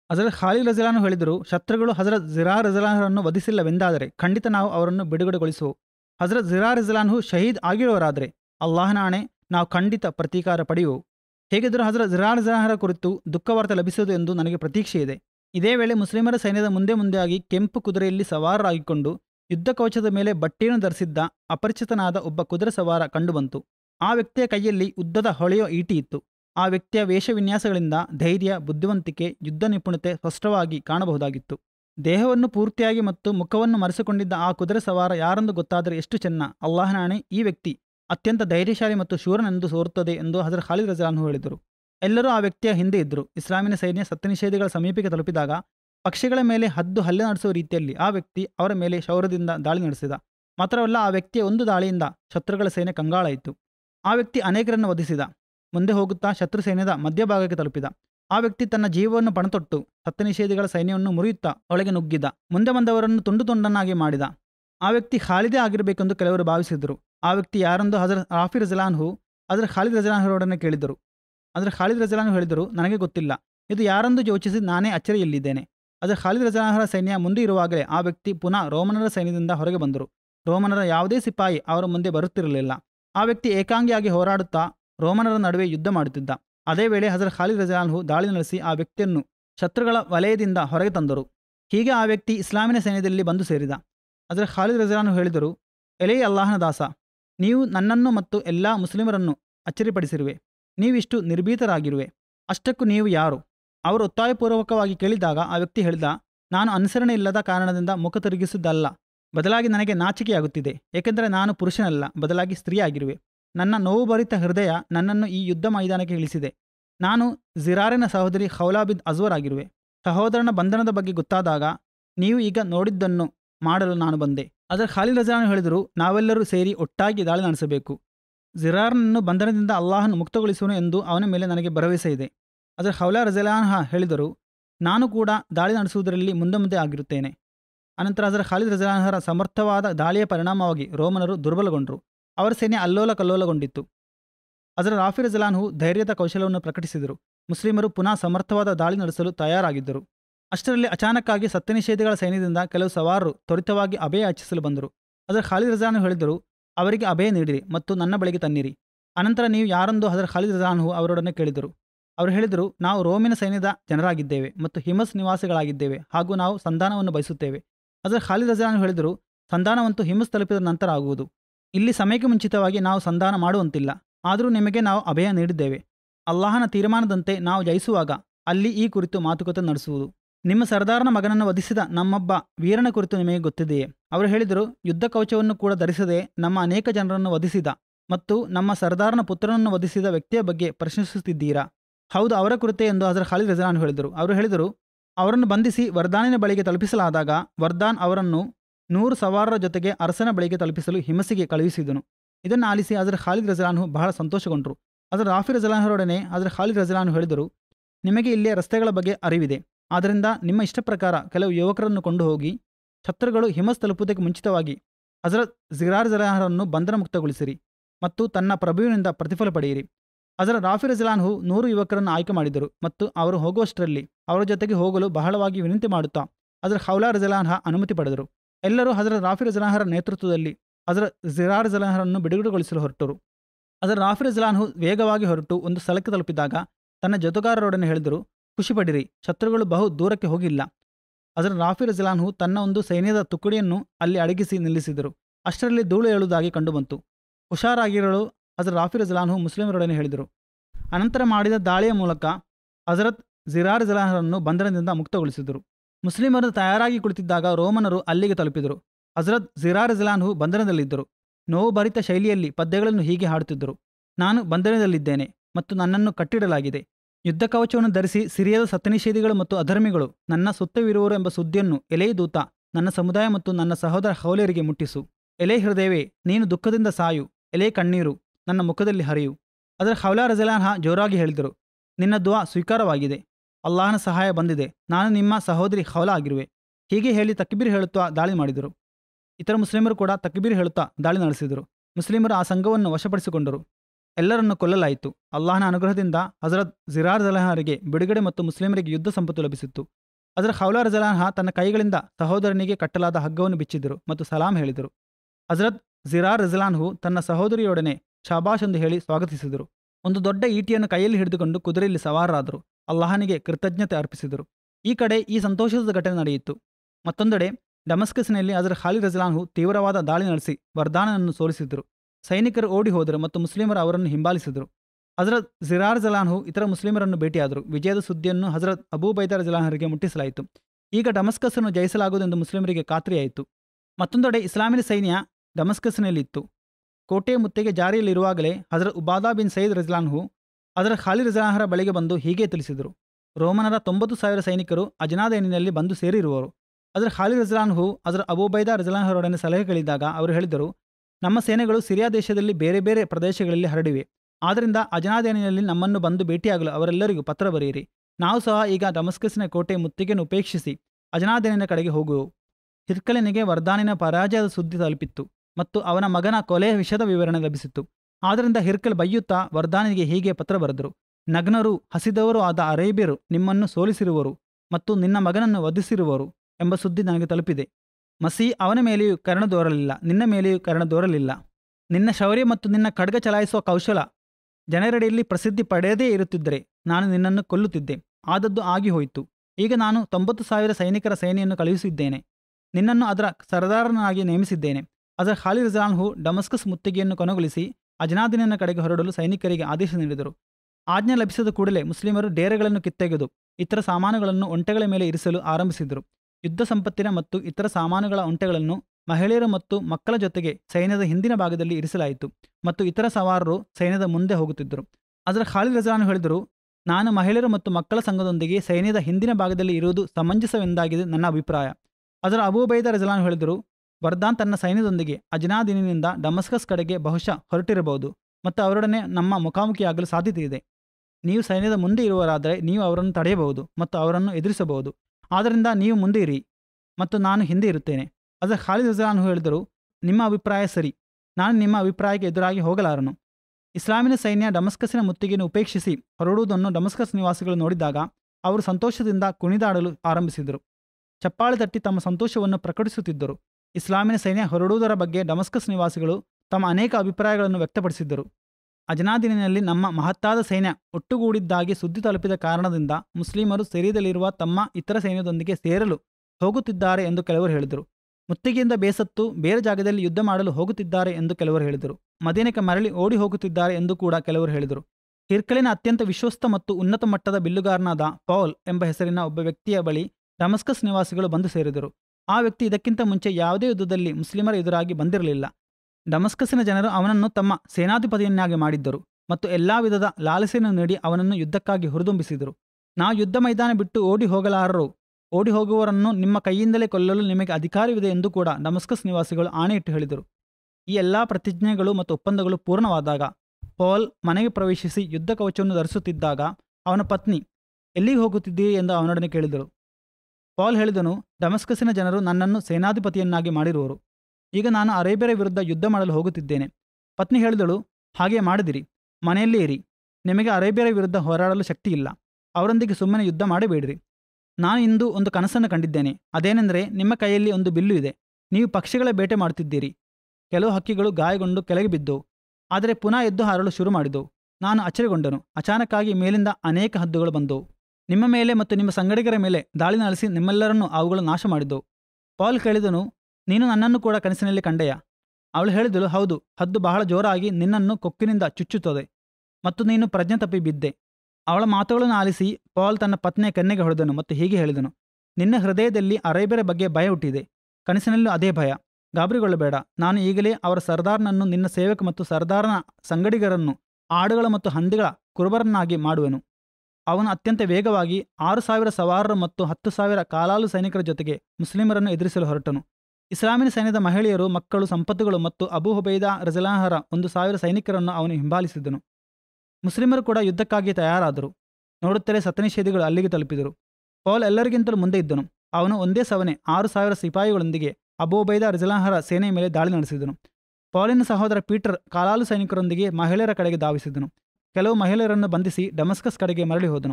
ಹಜರತ್ ಖಾಲಿದ್ ರಜಲಾನು ಹೇಳಿದರು ಶತ್ರುಗಳು ಹಜರತ್ ಜಿರಾ ರಜಲಾನರನ್ನು ವಧಿಸಿಲ್ಲವೆಂದಾದರೆ ಖಂಡಿತ ನಾವು ಅವರನ್ನು ಬಿಡುಗಡೆಗೊಳಿಸುವು ಹಜರತ್ ಜಿರಾ ರಜಲಾನ್ಹು ಶಹೀದ್ ಆಗಿರುವರಾದರೆ ಅಲ್ಲಾಹನಾಣೆ ನಾವು ಖಂಡಿತ ಪ್ರತೀಕಾರ ಪಡೆಯುವು ಹೇಗಿದ್ದರೂ ಹಜರತ್ ಜಿರಾ ರಜಲಾನರ ಕುರಿತು ದುಃಖವಾರ್ತೆ ಲಭಿಸುವುದು ಎಂದು ನನಗೆ ಪ್ರತೀಕ್ಷೆ ಇದೆ ಇದೇ ವೇಳೆ ಮುಸ್ಲಿಮರ ಸೈನ್ಯದ ಮುಂದೆ ಮುಂದೆಯಾಗಿ ಕೆಂಪು ಕುದುರೆಯಲ್ಲಿ ಸವಾರರಾಗಿಕೊಂಡು ಯುದ್ಧ ಕವಚದ ಮೇಲೆ ಬಟ್ಟೆಯನ್ನು ಧರಿಸಿದ್ದ ಅಪರಿಚಿತನಾದ ಒಬ್ಬ ಕುದುರೆ ಸವಾರ ಕಂಡುಬಂತು ಆ ವ್ಯಕ್ತಿಯ ಕೈಯಲ್ಲಿ ಉದ್ದದ ಹೊಳೆಯೋ ಈಟಿ ಇತ್ತು ಆ ವ್ಯಕ್ತಿಯ ವೇಷವಿನ್ಯಾಸಗಳಿಂದ ಧೈರ್ಯ ಬುದ್ಧಿವಂತಿಕೆ ಯುದ್ಧ ನಿಪುಣತೆ ಸ್ಪಷ್ಟವಾಗಿ ಕಾಣಬಹುದಾಗಿತ್ತು ದೇಹವನ್ನು ಪೂರ್ತಿಯಾಗಿ ಮತ್ತು ಮುಖವನ್ನು ಮರೆಸಿಕೊಂಡಿದ್ದ ಆ ಕುದುರೆ ಸವಾರ ಯಾರೆಂದು ಗೊತ್ತಾದರೆ ಎಷ್ಟು ಚೆನ್ನ ಅಲ್ಲಾಹನಾಣೆ ಈ ವ್ಯಕ್ತಿ ಅತ್ಯಂತ ಧೈರ್ಯಶಾಲಿ ಮತ್ತು ಶೂರನೆಂದು ಸೋರುತ್ತದೆ ಎಂದು ಹಜರ್ ಖಾಲಿದ್ ರಜಾನು ಹೇಳಿದರು ಎಲ್ಲರೂ ಆ ವ್ಯಕ್ತಿಯ ಹಿಂದೆ ಇದ್ದರು ಇಸ್ಲಾಮಿನ ಸೈನ್ಯ ಸತ್ಯನಿಷೇಧಿಗಳ ಸಮೀಪಕ್ಕೆ ತಲುಪಿದಾಗ ಪಕ್ಷಿಗಳ ಮೇಲೆ ಹದ್ದು ಹಲ್ಲೆ ನಡೆಸುವ ರೀತಿಯಲ್ಲಿ ಆ ವ್ಯಕ್ತಿ ಅವರ ಮೇಲೆ ಶೌರ್ಯದಿಂದ ದಾಳಿ ನಡೆಸಿದ ಮಾತ್ರವಲ್ಲ ಆ ವ್ಯಕ್ತಿಯ ಒಂದು ದಾಳಿಯಿಂದ ಶತ್ರುಗಳ ಸೇನೆ ಕಂಗಾಳಾಯಿತು ಆ ವ್ಯಕ್ತಿ ಅನೇಕರನ್ನು ವಧಿಸಿದ ಮುಂದೆ ಹೋಗುತ್ತಾ ಶತ್ರು ಸೈನ್ಯದ ಮಧ್ಯಭಾಗಕ್ಕೆ ತಲುಪಿದ ಆ ವ್ಯಕ್ತಿ ತನ್ನ ಜೀವವನ್ನು ಪಣತೊಟ್ಟು ಸತ್ಯನಿಷೇಧಿಗಳ ಸೈನ್ಯವನ್ನು ಮುರಿಯುತ್ತಾ ಒಳಗೆ ನುಗ್ಗಿದ ಮುಂದೆ ಬಂದವರನ್ನು ತುಂಡು ತುಂಡನ್ನಾಗಿ ಮಾಡಿದ ಆ ವ್ಯಕ್ತಿ ಖಾಲಿದೇ ಆಗಿರಬೇಕೆಂದು ಕೆಲವರು ಭಾವಿಸಿದರು ಆ ವ್ಯಕ್ತಿ ಯಾರೆಂದು ಹಜರ್ ರಾಫಿ ರಜಲಾನ್ಹು ಅದರ ಖಾಲಿದ್ ರಜಲಾನ್ಹರೊಡನೆ ಕೇಳಿದರು ಅದರ ಖಾಲಿದ್ ರಜಲಾನ್ ಹೇಳಿದರು ನನಗೆ ಗೊತ್ತಿಲ್ಲ ಇದು ಯಾರೆಂದು ಯೋಚಿಸಿ ನಾನೇ ಅಚ್ಚರಿಯಲ್ಲಿದ್ದೇನೆ ಅದರ ಖಾಲಿದ್ ರಜಲಾನರ ಸೈನ್ಯ ಮುಂದೆ ಇರುವಾಗಲೇ ಆ ವ್ಯಕ್ತಿ ಪುನಃ ರೋಮನರ ಸೈನ್ಯದಿಂದ ಹೊರಗೆ ಬಂದರು ರೋಮನರ ಯಾವುದೇ ಸಿಪಾಯಿ ಅವರ ಮುಂದೆ ಬರುತ್ತಿರಲಿಲ್ಲ ಆ ವ್ಯಕ್ತಿ ಏಕಾಂಗಿಯಾಗಿ ಹೋರಾಡುತ್ತಾ ರೋಮನರ ನಡುವೆ ಯುದ್ಧ ಮಾಡುತ್ತಿದ್ದ ಅದೇ ವೇಳೆ ಹಜರ್ ಖಾಲಿದ್ ರಜಾನ್ಹು ದಾಳಿ ನಡೆಸಿ ಆ ವ್ಯಕ್ತಿಯನ್ನು ಶತ್ರುಗಳ ವಲಯದಿಂದ ಹೊರಗೆ ತಂದರು ಹೀಗೆ ಆ ವ್ಯಕ್ತಿ ಇಸ್ಲಾಮಿನ ಸೈನ್ಯದಲ್ಲಿ ಬಂದು ಸೇರಿದ ಅದರ ಖಾಲಿದ್ ರಜಾನು ಹೇಳಿದರು ಎಲೇ ಅಲ್ಲಾಹನ ದಾಸ ನೀವು ನನ್ನನ್ನು ಮತ್ತು ಎಲ್ಲ ಮುಸ್ಲಿಮರನ್ನು ಅಚ್ಚರಿಪಡಿಸಿರುವೆ ನೀವಿಷ್ಟು ನಿರ್ಭೀತರಾಗಿರುವೆ ಅಷ್ಟಕ್ಕೂ ನೀವು ಯಾರು ಅವರು ಒತ್ತಾಯಪೂರ್ವಕವಾಗಿ ಕೇಳಿದಾಗ ಆ ವ್ಯಕ್ತಿ ಹೇಳಿದ ನಾನು ಅನುಸರಣೆ ಇಲ್ಲದ ಕಾರಣದಿಂದ ಮುಖ ತಿರುಗಿಸಿದ್ದಲ್ಲ ಬದಲಾಗಿ ನನಗೆ ನಾಚಿಕೆಯಾಗುತ್ತಿದೆ ಏಕೆಂದರೆ ನಾನು ಪುರುಷನಲ್ಲ ಬದಲಾಗಿ ಸ್ತ್ರೀಯಾಗಿರುವೆ ನನ್ನ ನೋವುಭರಿತ ಹೃದಯ ನನ್ನನ್ನು ಈ ಯುದ್ಧ ಮೈದಾನಕ್ಕೆ ಇಳಿಸಿದೆ ನಾನು ಜಿರಾರಿನ ಸಹೋದರಿ ಖೌಲಾಬಿದ್ ಅಜ್ವರ್ ಆಗಿರುವೆ ಸಹೋದರನ ಬಂಧನದ ಬಗ್ಗೆ ಗೊತ್ತಾದಾಗ ನೀವು ಈಗ ನೋಡಿದ್ದನ್ನು ಮಾಡಲು ನಾನು ಬಂದೆ ಅದರ ಖಾಲಿ ರಜಾನು ಹೇಳಿದರು ನಾವೆಲ್ಲರೂ ಸೇರಿ ಒಟ್ಟಾಗಿ ದಾಳಿ ನಡೆಸಬೇಕು ಜಿರಾರ್ನನ್ನು ಬಂಧನದಿಂದ ಅಲ್ಲಾಹನು ಮುಕ್ತಗೊಳಿಸುವನು ಎಂದು ಅವನ ಮೇಲೆ ನನಗೆ ಭರವಸೆ ಇದೆ ಅದರ ಹೌಲಾ ರಜಲಾನ್ಹ ಹೇಳಿದರು ನಾನು ಕೂಡ ದಾಳಿ ನಡೆಸುವುದರಲ್ಲಿ ಮುಂದೆ ಮುಂದೆ ಆಗಿರುತ್ತೇನೆ ಅನಂತರ ಅದರ ಖಾಲಿದ್ ರಜಲಾನ್ಹರ ಸಮರ್ಥವಾದ ದಾಳಿಯ ಪರಿಣಾಮವಾಗಿ ರೋಮನರು ದುರ್ಬಲಗೊಂಡರು ಅವರ ಸೈನ್ಯ ಅಲ್ಲೋಲ ಕಲ್ಲೋಲಗೊಂಡಿತ್ತು ಅದರ ರಾಫಿ ರಜಲಾನ್ಹು ಧೈರ್ಯದ ಕೌಶಲವನ್ನು ಪ್ರಕಟಿಸಿದರು ಮುಸ್ಲಿಮರು ಪುನಃ ಸಮರ್ಥವಾದ ದಾಳಿ ನಡೆಸಲು ತಯಾರಾಗಿದ್ದರು ಅಷ್ಟರಲ್ಲಿ ಅಚಾನಕ್ಕಾಗಿ ಸತ್ಯನಿಷೇಧಿಗಳ ಸೈನ್ಯದಿಂದ ಕೆಲವು ಸವಾರರು ತ್ವರಿತವಾಗಿ ಅಭಯ ಯಾಚಿಸಲು ಬಂದರು ಅದರ ಖಾಲಿದ್ ರಜಾನು ಹೇಳಿದರು ಅವರಿಗೆ ಅಭಯ ನೀಡಿರಿ ಮತ್ತು ನನ್ನ ಬಳಿಗೆ ತನ್ನಿರಿ ಅನಂತರ ನೀವು ಯಾರೆಂದು ಅದರ ಖಾಲಿದ್ ರಜಾನ್ಹು ಅವರೊಡನೆ ಕೇಳಿದರು ಅವರು ಹೇಳಿದರು ನಾವು ರೋಮಿನ ಸೈನ್ಯದ ಜನರಾಗಿದ್ದೇವೆ ಮತ್ತು ಹಿಮಸ್ ನಿವಾಸಿಗಳಾಗಿದ್ದೇವೆ ಹಾಗೂ ನಾವು ಸಂಧಾನವನ್ನು ಬಯಸುತ್ತೇವೆ ಅದರ ಖಾಲಿದ್ ರಜಾನು ಹೇಳಿದರು ಸಂಧಾನವಂತೂ ಹಿಮಸ್ ತಲುಪಿದ ನಂತರ ಆಗುವುದು ಇಲ್ಲಿ ಸಮಯಕ್ಕೆ ಮುಂಚಿತವಾಗಿ ನಾವು ಸಂಧಾನ ಮಾಡುವಂತಿಲ್ಲ ಆದರೂ ನಿಮಗೆ ನಾವು ಅಭಯ ನೀಡಿದ್ದೇವೆ ಅಲ್ಲಾಹನ ತೀರ್ಮಾನದಂತೆ ನಾವು ಜಯಿಸುವಾಗ ಅಲ್ಲಿ ಈ ಕುರಿತು ಮಾತುಕತೆ ನಡೆಸುವುದು ನಿಮ್ಮ ಸರ್ದಾರನ ಮಗನನ್ನು ವಧಿಸಿದ ನಮ್ಮೊಬ್ಬ ವೀರನ ಕುರಿತು ನಿಮಗೆ ಗೊತ್ತಿದೆಯೇ ಅವರು ಹೇಳಿದರು ಯುದ್ಧ ಕವಚವನ್ನು ಕೂಡ ಧರಿಸದೆ ನಮ್ಮ ಅನೇಕ ಜನರನ್ನು ವಧಿಸಿದ ಮತ್ತು ನಮ್ಮ ಸರ್ದಾರನ ಪುತ್ರನನ್ನು ವಧಿಸಿದ ವ್ಯಕ್ತಿಯ ಬಗ್ಗೆ ಪ್ರಶ್ನಿಸುತ್ತಿದ್ದೀರಾ ಹೌದು ಅವರ ಕುರಿತೆ ಎಂದು ಹಜರ್ ಖಾಲಿದ್ ರಜಾನ್ ಹೇಳಿದರು ಅವರು ಹೇಳಿದರು ಅವರನ್ನು ಬಂಧಿಸಿ ವರ್ದಾನಿನ ಬಳಿಗೆ ತಲುಪಿಸಲಾದಾಗ ವರ್ದಾನ್ ಅವರನ್ನು ನೂರು ಸವಾರರ ಜೊತೆಗೆ ಅರಸನ ಬಳಿಗೆ ತಲುಪಿಸಲು ಹಿಮಸಿಗೆ ಕಳುಹಿಸಿದನು ಇದನ್ನು ಆಲಿಸಿ ಅದರ ಖಾಲಿದ್ ರಜಲಾನ್ಹು ಬಹಳ ಸಂತೋಷಗೊಂಡರು ಅದರ ರಾಫಿ ರಜಲಾನ್ಹರೊಡನೆ ಅದರ ಖಾಲಿದ್ ರಜಲಾನ್ಹು ಹೇಳಿದರು ನಿಮಗೆ ಇಲ್ಲಿಯ ರಸ್ತೆಗಳ ಬಗ್ಗೆ ಅರಿವಿದೆ ಆದ್ದರಿಂದ ನಿಮ್ಮ ಇಷ್ಟ ಪ್ರಕಾರ ಕೆಲವು ಯುವಕರನ್ನು ಕೊಂಡು ಹೋಗಿ ಶತ್ರುಗಳು ಹಿಮಸ್ ತಲುಪುವುದಕ್ಕೆ ಮುಂಚಿತವಾಗಿ ಹಜರತ್ ಜಿರಾರ್ ಜಲಾಹರನ್ನು ಬಂಧನ ಮುಕ್ತಗೊಳಿಸಿರಿ ಮತ್ತು ತನ್ನ ಪ್ರಭುವಿನಿಂದ ಪ್ರತಿಫಲ ಪಡೆಯಿರಿ ಅದರ ರಾಫಿ ರಜಲಾನ್ಹು ನೂರು ಯುವಕರನ್ನು ಆಯ್ಕೆ ಮಾಡಿದರು ಮತ್ತು ಅವರು ಹೋಗುವಷ್ಟರಲ್ಲಿ ಅವರ ಜೊತೆಗೆ ಹೋಗಲು ಬಹಳವಾಗಿ ವಿನಂತಿ ಮಾಡುತ್ತಾ ಅದರ ಹೌಲಾ ರಜಲಾನ್ಹ ಅನುಮತಿ ಪಡೆದರು ಎಲ್ಲರೂ ಹಜರತ್ ರಾಫಿ ರಜಲಾಹರ ನೇತೃತ್ವದಲ್ಲಿ ಅದರ ಜಿರಾರ್ ಜಲಾಹರನ್ನು ಬಿಡುಗಡೆಗೊಳಿಸಲು ಹೊರಟರು ಅದರ ರಾಫಿ ರಜಲಾನ್ಹು ವೇಗವಾಗಿ ಹೊರಟು ಒಂದು ಸ್ಥಳಕ್ಕೆ ತಲುಪಿದಾಗ ತನ್ನ ಜೊತೆಗಾರರೊಡನೆ ಹೇಳಿದರು ಖುಷಿಪಡಿರಿ ಶತ್ರುಗಳು ಬಹು ದೂರಕ್ಕೆ ಹೋಗಿಲ್ಲ ಅದರ ರಾಫಿ ರಜಲಾನ್ಹು ತನ್ನ ಒಂದು ಸೈನ್ಯದ ತುಕಡಿಯನ್ನು ಅಲ್ಲಿ ಅಡಗಿಸಿ ನಿಲ್ಲಿಸಿದರು ಅಷ್ಟರಲ್ಲಿ ಧೂಳು ಏಳುವುದಾಗಿ ಕಂಡುಬಂತು ಹುಷಾರಾಗಿರಲು ಅದರ ರಾಫಿ ರಜಲಾನ್ಹು ಮುಸ್ಲಿಮರೊಡನೆ ಹೇಳಿದರು ಅನಂತರ ಮಾಡಿದ ದಾಳಿಯ ಮೂಲಕ ಹಜರತ್ ಜಿರಾರ್ ಜಲಾಹರನ್ನು ಬಂಧನದಿಂದ ಮುಕ್ತಗೊಳಿಸಿದರು ಮುಸ್ಲಿಮರು ತಯಾರಾಗಿ ಕುಳಿತಿದ್ದಾಗ ರೋಮನರು ಅಲ್ಲಿಗೆ ತಲುಪಿದರು ಹಜರತ್ ಜಿರಾರ್ ಜಲಾನ್ಹು ಬಂಧನದಲ್ಲಿದ್ದರು ನೋವುಭರಿತ ಶೈಲಿಯಲ್ಲಿ ಪದ್ಯಗಳನ್ನು ಹೀಗೆ ಹಾಡುತ್ತಿದ್ದರು ನಾನು ಬಂಧನದಲ್ಲಿದ್ದೇನೆ ಮತ್ತು ನನ್ನನ್ನು ಕಟ್ಟಿಡಲಾಗಿದೆ ಯುದ್ಧ ಕವಚವನ್ನು ಧರಿಸಿ ಸಿರಿಯದ ಸತ್ಯನಿಷೇಧಿಗಳು ಮತ್ತು ಅಧರ್ಮಿಗಳು ನನ್ನ ಸುತ್ತವಿರುವರು ಎಂಬ ಸುದ್ದಿಯನ್ನು ಎಲೆ ದೂತ ನನ್ನ ಸಮುದಾಯ ಮತ್ತು ನನ್ನ ಸಹೋದರ ಹೌಲೆಯರಿಗೆ ಮುಟ್ಟಿಸು ಎಲೆ ಹೃದಯವೇ ನೀನು ದುಃಖದಿಂದ ಸಾಯು ಎಲೆ ಕಣ್ಣೀರು ನನ್ನ ಮುಖದಲ್ಲಿ ಹರಿಯು ಅದರ ಹೌಲಾ ರಜಲಾನ್ಹ ಜೋರಾಗಿ ಹೇಳಿದರು ನಿನ್ನ ದುವಾ ಸ್ವೀಕಾರವಾಗಿದೆ ಅಲ್ಲಾಹನ ಸಹಾಯ ಬಂದಿದೆ ನಾನು ನಿಮ್ಮ ಸಹೋದರಿ ಹೌಲಾ ಆಗಿರುವೆ ಹೀಗೆ ಹೇಳಿ ತಕ್ಬೀರ್ ಹೇಳುತ್ತಾ ದಾಳಿ ಮಾಡಿದರು ಇತರ ಮುಸ್ಲಿಮರು ಕೂಡ ತಕ್ಬೀರ್ ಹೇಳುತ್ತಾ ದಾಳಿ ನಡೆಸಿದರು ಮುಸ್ಲಿಮರು ಆ ಸಂಘವನ್ನು ವಶಪಡಿಸಿಕೊಂಡರು ಎಲ್ಲರನ್ನು ಕೊಲ್ಲಲಾಯಿತು ಅಲ್ಲಾಹನ ಅನುಗ್ರಹದಿಂದ ಹಜರತ್ ಜಿರಾರ್ ಜಲಹರಿಗೆ ಬಿಡುಗಡೆ ಮತ್ತು ಮುಸ್ಲಿಮರಿಗೆ ಯುದ್ಧ ಸಂಪತ್ತು ಲಭಿಸಿತ್ತು ಅದರ ಹೌಲಾ ರಜಲಾನ್ಹ ತನ್ನ ಕೈಗಳಿಂದ ಸಹೋದರನಿಗೆ ಕಟ್ಟಲಾದ ಹಗ್ಗವನ್ನು ಬಿಚ್ಚಿದರು ಮತ್ತು ಸಲಾಂ ಹೇಳಿದರು ಹಜರತ್ ಜಿರಾರ್ ರಜಲಾನ್ಹು ತನ್ನ ಸಹೋದರಿಯೊಡನೆ ಶಾಬಾಷ್ ಎಂದು ಹೇಳಿ ಸ್ವಾಗತಿಸಿದರು ಒಂದು ದೊಡ್ಡ ಈಟಿಯನ್ನು ಕೈಯಲ್ಲಿ ಹಿಡಿದುಕೊಂಡು ಕುದುರೆಯಲ್ಲಿ ಸವಾರರಾದರು ಅಲ್ಲಾಹನಿಗೆ ಕೃತಜ್ಞತೆ ಅರ್ಪಿಸಿದರು ಈ ಕಡೆ ಈ ಸಂತೋಷದ ಘಟನೆ ನಡೆಯಿತು ಮತ್ತೊಂದೆಡೆ ಡಮಸ್ಕಸ್ನಲ್ಲಿ ಅದರ ಖಾಲಿ ರಜಲಾನ್ಹು ತೀವ್ರವಾದ ದಾಳಿ ನಡೆಸಿ ವರ್ಧಾನನನ್ನು ಸೋಲಿಸಿದರು ಸೈನಿಕರು ಓಡಿ ಹೋದರು ಮತ್ತು ಮುಸ್ಲಿಮರು ಅವರನ್ನು ಹಿಂಬಾಲಿಸಿದರು ಹಜರತ್ ಜಿರಾರ್ ಜಲಾನ್ಹು ಇತರ ಮುಸ್ಲಿಮರನ್ನು ಭೇಟಿಯಾದರು ವಿಜಯದ ಸುದ್ದಿಯನ್ನು ಹಜರತ್ ಅಬೂಬೈದರ್ ಜಲಾನ್ಹರಿಗೆ ಮುಟ್ಟಿಸಲಾಯಿತು ಈಗ ಡಮಸ್ಕಸ್ಸನ್ನು ಜಯಿಸಲಾಗುವುದೆಂದು ಮುಸ್ಲಿಮರಿಗೆ ಖಾತ್ರಿಯಾಯಿತು ಮತ್ತೊಂದೆಡೆ ಇಸ್ಲಾಮಿನ ಸೈನ್ಯ ಡಮಸ್ಕಸ್ನಲ್ಲಿತ್ತು ಕೋಟೆ ಮುತ್ತಿಗೆ ಜಾರಿಯಲ್ಲಿರುವಾಗಲೇ ಹಜರತ್ ಉಬಾದಾ ಬಿನ್ ಸೈದ್ ರಜಲಾನ್ಹು ಅದರ ಖಾಲಿ ರಜಲಾನ್ಹರ ಬಳಿಗೆ ಬಂದು ಹೀಗೆ ತಿಳಿಸಿದರು ರೋಮನರ ತೊಂಬತ್ತು ಸಾವಿರ ಸೈನಿಕರು ಅಜನಾದೇನಿನಲ್ಲಿ ಬಂದು ಸೇರಿರುವರು ಅದರ ಖಾಲಿ ರಜಲಾನ್ಹು ಅದರ ಅಬೂಬೈದಾ ರಜಲಾನ್ಹರೊಡನೆ ಸಲಹೆಗಳಿದ್ದಾಗ ಅವರು ಹೇಳಿದರು ನಮ್ಮ ಸೇನೆಗಳು ಸಿರಿಯಾ ದೇಶದಲ್ಲಿ ಬೇರೆ ಬೇರೆ ಪ್ರದೇಶಗಳಲ್ಲಿ ಹರಡಿವೆ ಆದ್ದರಿಂದ ಅಜನಾದೇನಿನಲ್ಲಿ ನಮ್ಮನ್ನು ಬಂದು ಭೇಟಿಯಾಗಲು ಅವರೆಲ್ಲರಿಗೂ ಪತ್ರ ಬರೆಯಿರಿ ನಾವು ಸಹ ಈಗ ಡಮಸ್ಕಸ್ನ ಕೋಟೆ ಮುತ್ತಿಗೆಯನ್ನು ಉಪೇಕ್ಷಿಸಿ ಅಜನಾದೇನಿನ ಕಡೆಗೆ ಹೋಗುವೆವು ಹಿರ್ಕಲನಿಗೆ ವರ್ಧಾನಿನ ಪರಾಜಯದ ಸುದ್ದಿ ತಲುಪಿತ್ತು ಮತ್ತು ಅವನ ಮಗನ ಕೊಲೆಯ ವಿಷದ ವಿವರಣೆ ಲಭಿಸಿತ್ತು ಆದ್ದರಿಂದ ಹಿರ್ಕಲ್ ಬೈಯುತ್ತಾ ವರ್ಧಾನಿಗೆ ಹೀಗೆ ಪತ್ರ ಬರೆದರು ನಗ್ನರು ಹಸಿದವರು ಆದ ಅರೇಬಿಯರು ನಿಮ್ಮನ್ನು ಸೋಲಿಸಿರುವರು ಮತ್ತು ನಿನ್ನ ಮಗನನ್ನು ವಧಿಸಿರುವರು ಎಂಬ ಸುದ್ದಿ ನನಗೆ ತಲುಪಿದೆ ಮಸಿ ಅವನ ಮೇಲೆಯೂ ಕರ್ಣ ದೋರಲಿಲ್ಲ ನಿನ್ನ ಮೇಲೆಯೂ ಕರ್ಣ ದೋರಲಿಲ್ಲ ನಿನ್ನ ಶೌರ್ಯ ಮತ್ತು ನಿನ್ನ ಖಡ್ಗ ಚಲಾಯಿಸುವ ಕೌಶಲ ಜನರೆಡೆಯಲ್ಲಿ ಪ್ರಸಿದ್ಧಿ ಪಡೆಯದೇ ಇರುತ್ತಿದ್ದರೆ ನಾನು ನಿನ್ನನ್ನು ಕೊಲ್ಲುತ್ತಿದ್ದೆ ಆದದ್ದು ಆಗಿ ಹೋಯಿತು ಈಗ ನಾನು ತೊಂಬತ್ತು ಸಾವಿರ ಸೈನಿಕರ ಸೇನೆಯನ್ನು ಕಳುಹಿಸಿದ್ದೇನೆ ನಿನ್ನನ್ನು ಅದರ ಸರದಾರನಾಗಿ ನೇಮಿಸಿದ್ದೇನೆ ಅದರ ಖಾಲಿ ರಜಾನ್ಹು ಡಮಸ್ಕಸ್ ಮುತ್ತಿಗೆಯನ್ನು ಕೊನೆಗೊಳಿಸಿ ಅಜನಾದಿನ ಕಡೆಗೆ ಹೊರಡಲು ಸೈನಿಕರಿಗೆ ಆದೇಶ ನೀಡಿದರು ಆಜ್ಞೆ ಲಭಿಸಿದ ಕೂಡಲೇ ಮುಸ್ಲಿಮರು ಡೇರೆಗಳನ್ನು ಕಿತ್ತೆಗೆದು ಇತರ ಸಾಮಾನುಗಳನ್ನು ಒಂಟೆಗಳ ಮೇಲೆ ಇರಿಸಲು ಆರಂಭಿಸಿದರು ಯುದ್ಧ ಸಂಪತ್ತಿನ ಮತ್ತು ಇತರ ಸಾಮಾನುಗಳ ಒಂಟೆಗಳನ್ನು ಮಹಿಳೆಯರು ಮತ್ತು ಮಕ್ಕಳ ಜೊತೆಗೆ ಸೈನ್ಯದ ಹಿಂದಿನ ಭಾಗದಲ್ಲಿ ಇರಿಸಲಾಯಿತು ಮತ್ತು ಇತರ ಸವಾರರು ಸೈನ್ಯದ ಮುಂದೆ ಹೋಗುತ್ತಿದ್ದರು ಅದರ ಖಾಲಿ ರಜಾನು ಹೇಳಿದರು ನಾನು ಮಹಿಳೆಯರು ಮತ್ತು ಮಕ್ಕಳ ಸಂಘದೊಂದಿಗೆ ಸೈನ್ಯದ ಹಿಂದಿನ ಭಾಗದಲ್ಲಿ ಇರುವುದು ಸಮಂಜಸವೆಂದಾಗಿದೆ ನನ್ನ ಅಭಿಪ್ರಾಯ ಅದರ ಅಬೂಬೈದ ರಜಲಾನ್ ಹೇಳಿದರು ವರ್ದಾನ್ ತನ್ನ ಸೈನ್ಯದೊಂದಿಗೆ ಅಜನಾದಿನಿಂದ ಡಮಸ್ಕಸ್ ಕಡೆಗೆ ಬಹುಶಃ ಹೊರಟಿರಬಹುದು ಮತ್ತು ಅವರೊಡನೆ ನಮ್ಮ ಮುಖಾಮುಖಿಯಾಗಲು ಸಾಧ್ಯತೆ ಇದೆ ನೀವು ಸೈನ್ಯದ ಮುಂದೆ ಇರುವರಾದರೆ ನೀವು ಅವರನ್ನು ತಡೆಯಬಹುದು ಮತ್ತು ಅವರನ್ನು ಎದುರಿಸಬಹುದು ಆದ್ದರಿಂದ ನೀವು ಮುಂದೆ ಇರಿ ಮತ್ತು ನಾನು ಹಿಂದೆ ಇರುತ್ತೇನೆ ಅದರ ಖಾಲಿದ್ ರಜಲಾನ್ ಹೇಳಿದರು ನಿಮ್ಮ ಅಭಿಪ್ರಾಯ ಸರಿ ನಾನು ನಿಮ್ಮ ಅಭಿಪ್ರಾಯಕ್ಕೆ ಎದುರಾಗಿ ಹೋಗಲಾರನು ಇಸ್ಲಾಮಿನ ಸೈನ್ಯ ಡಮಸ್ಕಸ್ಸಿನ ಮುತ್ತಿಗೆಯನ್ನು ಉಪೇಕ್ಷಿಸಿ ಹೊರಡುವುದನ್ನು ಡಮಸ್ಕಸ್ ನಿವಾಸಿಗಳು ನೋಡಿದಾಗ ಅವರು ಸಂತೋಷದಿಂದ ಕುಣಿದಾಡಲು ಆರಂಭಿಸಿದರು ಚಪ್ಪಾಳೆ ತಟ್ಟಿ ತಮ್ಮ ಸಂತೋಷವನ್ನು ಪ್ರಕಟಿಸುತ್ತಿದ್ದರು ಇಸ್ಲಾಮಿನ ಸೈನ್ಯ ಹೊರಡುವುದರ ಬಗ್ಗೆ ಡಮಸ್ಕಸ್ ನಿವಾಸಿಗಳು ತಮ್ಮ ಅನೇಕ ಅಭಿಪ್ರಾಯಗಳನ್ನು ವ್ಯಕ್ತಪಡಿಸಿದ್ದರು ಅಜನಾದಿನಿನಲ್ಲಿ ನಮ್ಮ ಮಹತ್ತಾದ ಸೈನ್ಯ ಒಟ್ಟುಗೂಡಿದ್ದಾಗಿ ಸುದ್ದಿ ತಲುಪಿದ ಕಾರಣದಿಂದ ಮುಸ್ಲಿಮರು ಸಿರಿಯದಲ್ಲಿರುವ ತಮ್ಮ ಇತರ ಸೈನ್ಯದೊಂದಿಗೆ ಸೇರಲು ಹೋಗುತ್ತಿದ್ದಾರೆ ಎಂದು ಕೆಲವರು ಹೇಳಿದರು ಮುತ್ತಿಗೆಯಿಂದ ಬೇಸತ್ತು ಬೇರೆ ಜಾಗದಲ್ಲಿ ಯುದ್ಧ ಮಾಡಲು ಹೋಗುತ್ತಿದ್ದಾರೆ ಎಂದು ಕೆಲವರು ಹೇಳಿದರು ಮದೀನಕ್ಕೆ ಮರಳಿ ಓಡಿ ಹೋಗುತ್ತಿದ್ದಾರೆ ಎಂದು ಕೂಡ ಕೆಲವರು ಹೇಳಿದರು ಹಿರ್ಕಲಿನ ಅತ್ಯಂತ ವಿಶ್ವಸ್ತ ಮತ್ತು ಉನ್ನತ ಮಟ್ಟದ ಬಿಲ್ಲುಗಾರನಾದ ಪೌಲ್ ಎಂಬ ಹೆಸರಿನ ಒಬ್ಬ ವ್ಯಕ್ತಿಯ ಬಳಿ ಡಮಸ್ಕಸ್ ನಿವಾಸಿಗಳು ಬಂದು ಸೇರಿದರು ಆ ವ್ಯಕ್ತಿ ಇದಕ್ಕಿಂತ ಮುಂಚೆ ಯಾವುದೇ ಯುದ್ಧದಲ್ಲಿ ಮುಸ್ಲಿಮರ ಎದುರಾಗಿ ಬಂದಿರಲಿಲ್ಲ ಡಮಸ್ಕಸ್ಸಿನ ಜನರು ಅವನನ್ನು ತಮ್ಮ ಸೇನಾಧಿಪತಿಯನ್ನಾಗಿ ಮಾಡಿದ್ದರು ಮತ್ತು ಎಲ್ಲಾ ವಿಧದ ಲಾಲಸೆಯನ್ನು ನೀಡಿ ಅವನನ್ನು ಯುದ್ಧಕ್ಕಾಗಿ ಹುರಿದುಂಬಿಸಿದರು ನಾವು ಯುದ್ಧ ಮೈದಾನ ಬಿಟ್ಟು ಓಡಿ ಹೋಗಲಾರರು ಓಡಿ ಹೋಗುವವರನ್ನು ನಿಮ್ಮ ಕೈಯಿಂದಲೇ ಕೊಲ್ಲಲು ನಿಮಗೆ ಅಧಿಕಾರವಿದೆ ಎಂದು ಕೂಡ ಡಮಸ್ಕಸ್ ನಿವಾಸಿಗಳು ಆಣೆಯಿಟ್ಟು ಹೇಳಿದರು ಈ ಎಲ್ಲಾ ಪ್ರತಿಜ್ಞೆಗಳು ಮತ್ತು ಒಪ್ಪಂದಗಳು ಪೂರ್ಣವಾದಾಗ ಪೌಲ್ ಮನೆಗೆ ಪ್ರವೇಶಿಸಿ ಯುದ್ಧ ಕವಚವನ್ನು ಧರಿಸುತ್ತಿದ್ದಾಗ ಅವನ ಪತ್ನಿ ಎಲ್ಲಿಗೆ ಹೋಗುತ್ತಿದ್ದೀರಿ ಎಂದು ಅವನೊಡನೆ ಕೇಳಿದರು ಪೌಲ್ ಹೇಳಿದನು ಡಮಸ್ಕಸ್ಸಿನ ಜನರು ನನ್ನನ್ನು ಸೇನಾಧಿಪತಿಯನ್ನಾಗಿ ಮಾಡಿರುವರು ಈಗ ನಾನು ಅರೇಬಿಯರ ವಿರುದ್ಧ ಯುದ್ಧ ಮಾಡಲು ಹೋಗುತ್ತಿದ್ದೇನೆ ಪತ್ನಿ ಹೇಳಿದಳು ಹಾಗೆ ಮಾಡಿದಿರಿ ಮನೆಯಲ್ಲೇ ಇರಿ ನಿಮಗೆ ಅರೇಬಿಯರ ವಿರುದ್ಧ ಹೋರಾಡಲು ಶಕ್ತಿ ಇಲ್ಲ ಅವರೊಂದಿಗೆ ಸುಮ್ಮನೆ ಯುದ್ಧ ಮಾಡಬೇಡಿರಿ ನಾನು ಇಂದು ಒಂದು ಕನಸನ್ನು ಕಂಡಿದ್ದೇನೆ ಅದೇನೆಂದರೆ ನಿಮ್ಮ ಕೈಯಲ್ಲಿ ಒಂದು ಬಿಲ್ಲು ಇದೆ ನೀವು ಪಕ್ಷಿಗಳ ಬೇಟೆ ಮಾಡುತ್ತಿದ್ದೀರಿ ಕೆಲವು ಹಕ್ಕಿಗಳು ಗಾಯಗೊಂಡು ಕೆಳಗೆ ಬಿದ್ದವು ಆದರೆ ಪುನಃ ಎದ್ದು ಹಾರಲು ಶುರು ಮಾಡಿದವು ನಾನು ಅಚ್ಚರಿಗೊಂಡನು ಅಚಾನಕ್ಕಾಗಿ ಮೇಲಿಂದ ಅನೇಕ ಹದ್ದುಗಳು ಬಂದವು ನಿಮ್ಮ ಮೇಲೆ ಮತ್ತು ನಿಮ್ಮ ಸಂಗಡಿಗರ ಮೇಲೆ ದಾಳಿ ನಡೆಸಿ ನಿಮ್ಮೆಲ್ಲರನ್ನೂ ಅವುಗಳು ನಾಶ ಮಾಡಿದ್ದವು ಪಾಲ್ ಕೇಳಿದನು ನೀನು ನನ್ನನ್ನು ಕೂಡ ಕನಸಿನಲ್ಲಿ ಕಂಡೆಯ ಅವಳು ಹೇಳಿದಳು ಹೌದು ಹದ್ದು ಬಹಳ ಜೋರಾಗಿ ನಿನ್ನನ್ನು ಕೊಕ್ಕಿನಿಂದ ಚುಚ್ಚುತ್ತದೆ ಮತ್ತು ನೀನು ಪ್ರಜ್ಞೆ ತಪ್ಪಿ ಬಿದ್ದೆ ಅವಳ ಮಾತುಗಳನ್ನು ಆಲಿಸಿ ಪಾಲ್ ತನ್ನ ಪತ್ನಿಯ ಕೆನ್ನೆಗೆ ಹೊಡೆದನು ಮತ್ತು ಹೀಗೆ ಹೇಳಿದನು ನಿನ್ನ ಹೃದಯದಲ್ಲಿ ಅರೇಬಿಯರ ಬಗ್ಗೆ ಭಯ ಹುಟ್ಟಿದೆ ಕನಸಿನಲ್ಲೂ ಅದೇ ಭಯ ಗಾಬರಿಗೊಳ್ಳಬೇಡ ನಾನು ಈಗಲೇ ಅವರ ಸರ್ದಾರ್ನನ್ನು ನಿನ್ನ ಸೇವಕ ಮತ್ತು ಸರ್ದಾರನ ಸಂಗಡಿಗರನ್ನು ಆಡುಗಳ ಮತ್ತು ಹಂದಿಗಳ ಕುರುಬರನ್ನಾಗಿ ಮಾಡುವೆನು ಅವನು ಅತ್ಯಂತ ವೇಗವಾಗಿ ಆರು ಸಾವಿರ ಸವಾರರು ಮತ್ತು ಹತ್ತು ಸಾವಿರ ಕಾಲಾಲು ಸೈನಿಕರ ಜೊತೆಗೆ ಮುಸ್ಲಿಮರನ್ನು ಎದುರಿಸಲು ಹೊರಟನು ಇಸ್ಲಾಮಿನ ಸೈನ್ಯದ ಮಹಿಳೆಯರು ಮಕ್ಕಳು ಸಂಪತ್ತುಗಳು ಮತ್ತು ಅಬು ಹುಬೈದ ರಜಲಾಹರ ಒಂದು ಸಾವಿರ ಸೈನಿಕರನ್ನು ಅವನು ಹಿಂಬಾಲಿಸಿದನು ಮುಸ್ಲಿಮರು ಕೂಡ ಯುದ್ಧಕ್ಕಾಗಿ ತಯಾರಾದರು ನೋಡುತ್ತಲೇ ಸತನಿಷೇಧಿಗಳು ಅಲ್ಲಿಗೆ ತಲುಪಿದರು ಪೌಲ್ ಎಲ್ಲರಿಗಿಂತಲೂ ಮುಂದೆ ಇದ್ದನು ಅವನು ಒಂದೇ ಸವನೆ ಆರು ಸಾವಿರ ಸಿಪಾಯಿಗಳೊಂದಿಗೆ ಅಬೂಬೈದ ರಜಲಾಹರ ಸೇನೆಯ ಮೇಲೆ ದಾಳಿ ನಡೆಸಿದನು ಪೌಲಿನ ಸಹೋದರ ಪೀಟರ್ ಕಾಲಾಲು ಸೈನಿಕರೊಂದಿಗೆ ಮಹಿಳೆಯರ ಕಡೆಗೆ ಧಾವಿಸಿದನು ಕೆಲವು ಮಹಿಳೆಯರನ್ನು ಬಂಧಿಸಿ ಡಮಸ್ಕಸ್ ಕಡೆಗೆ ಮರಳಿ ಹೋದನು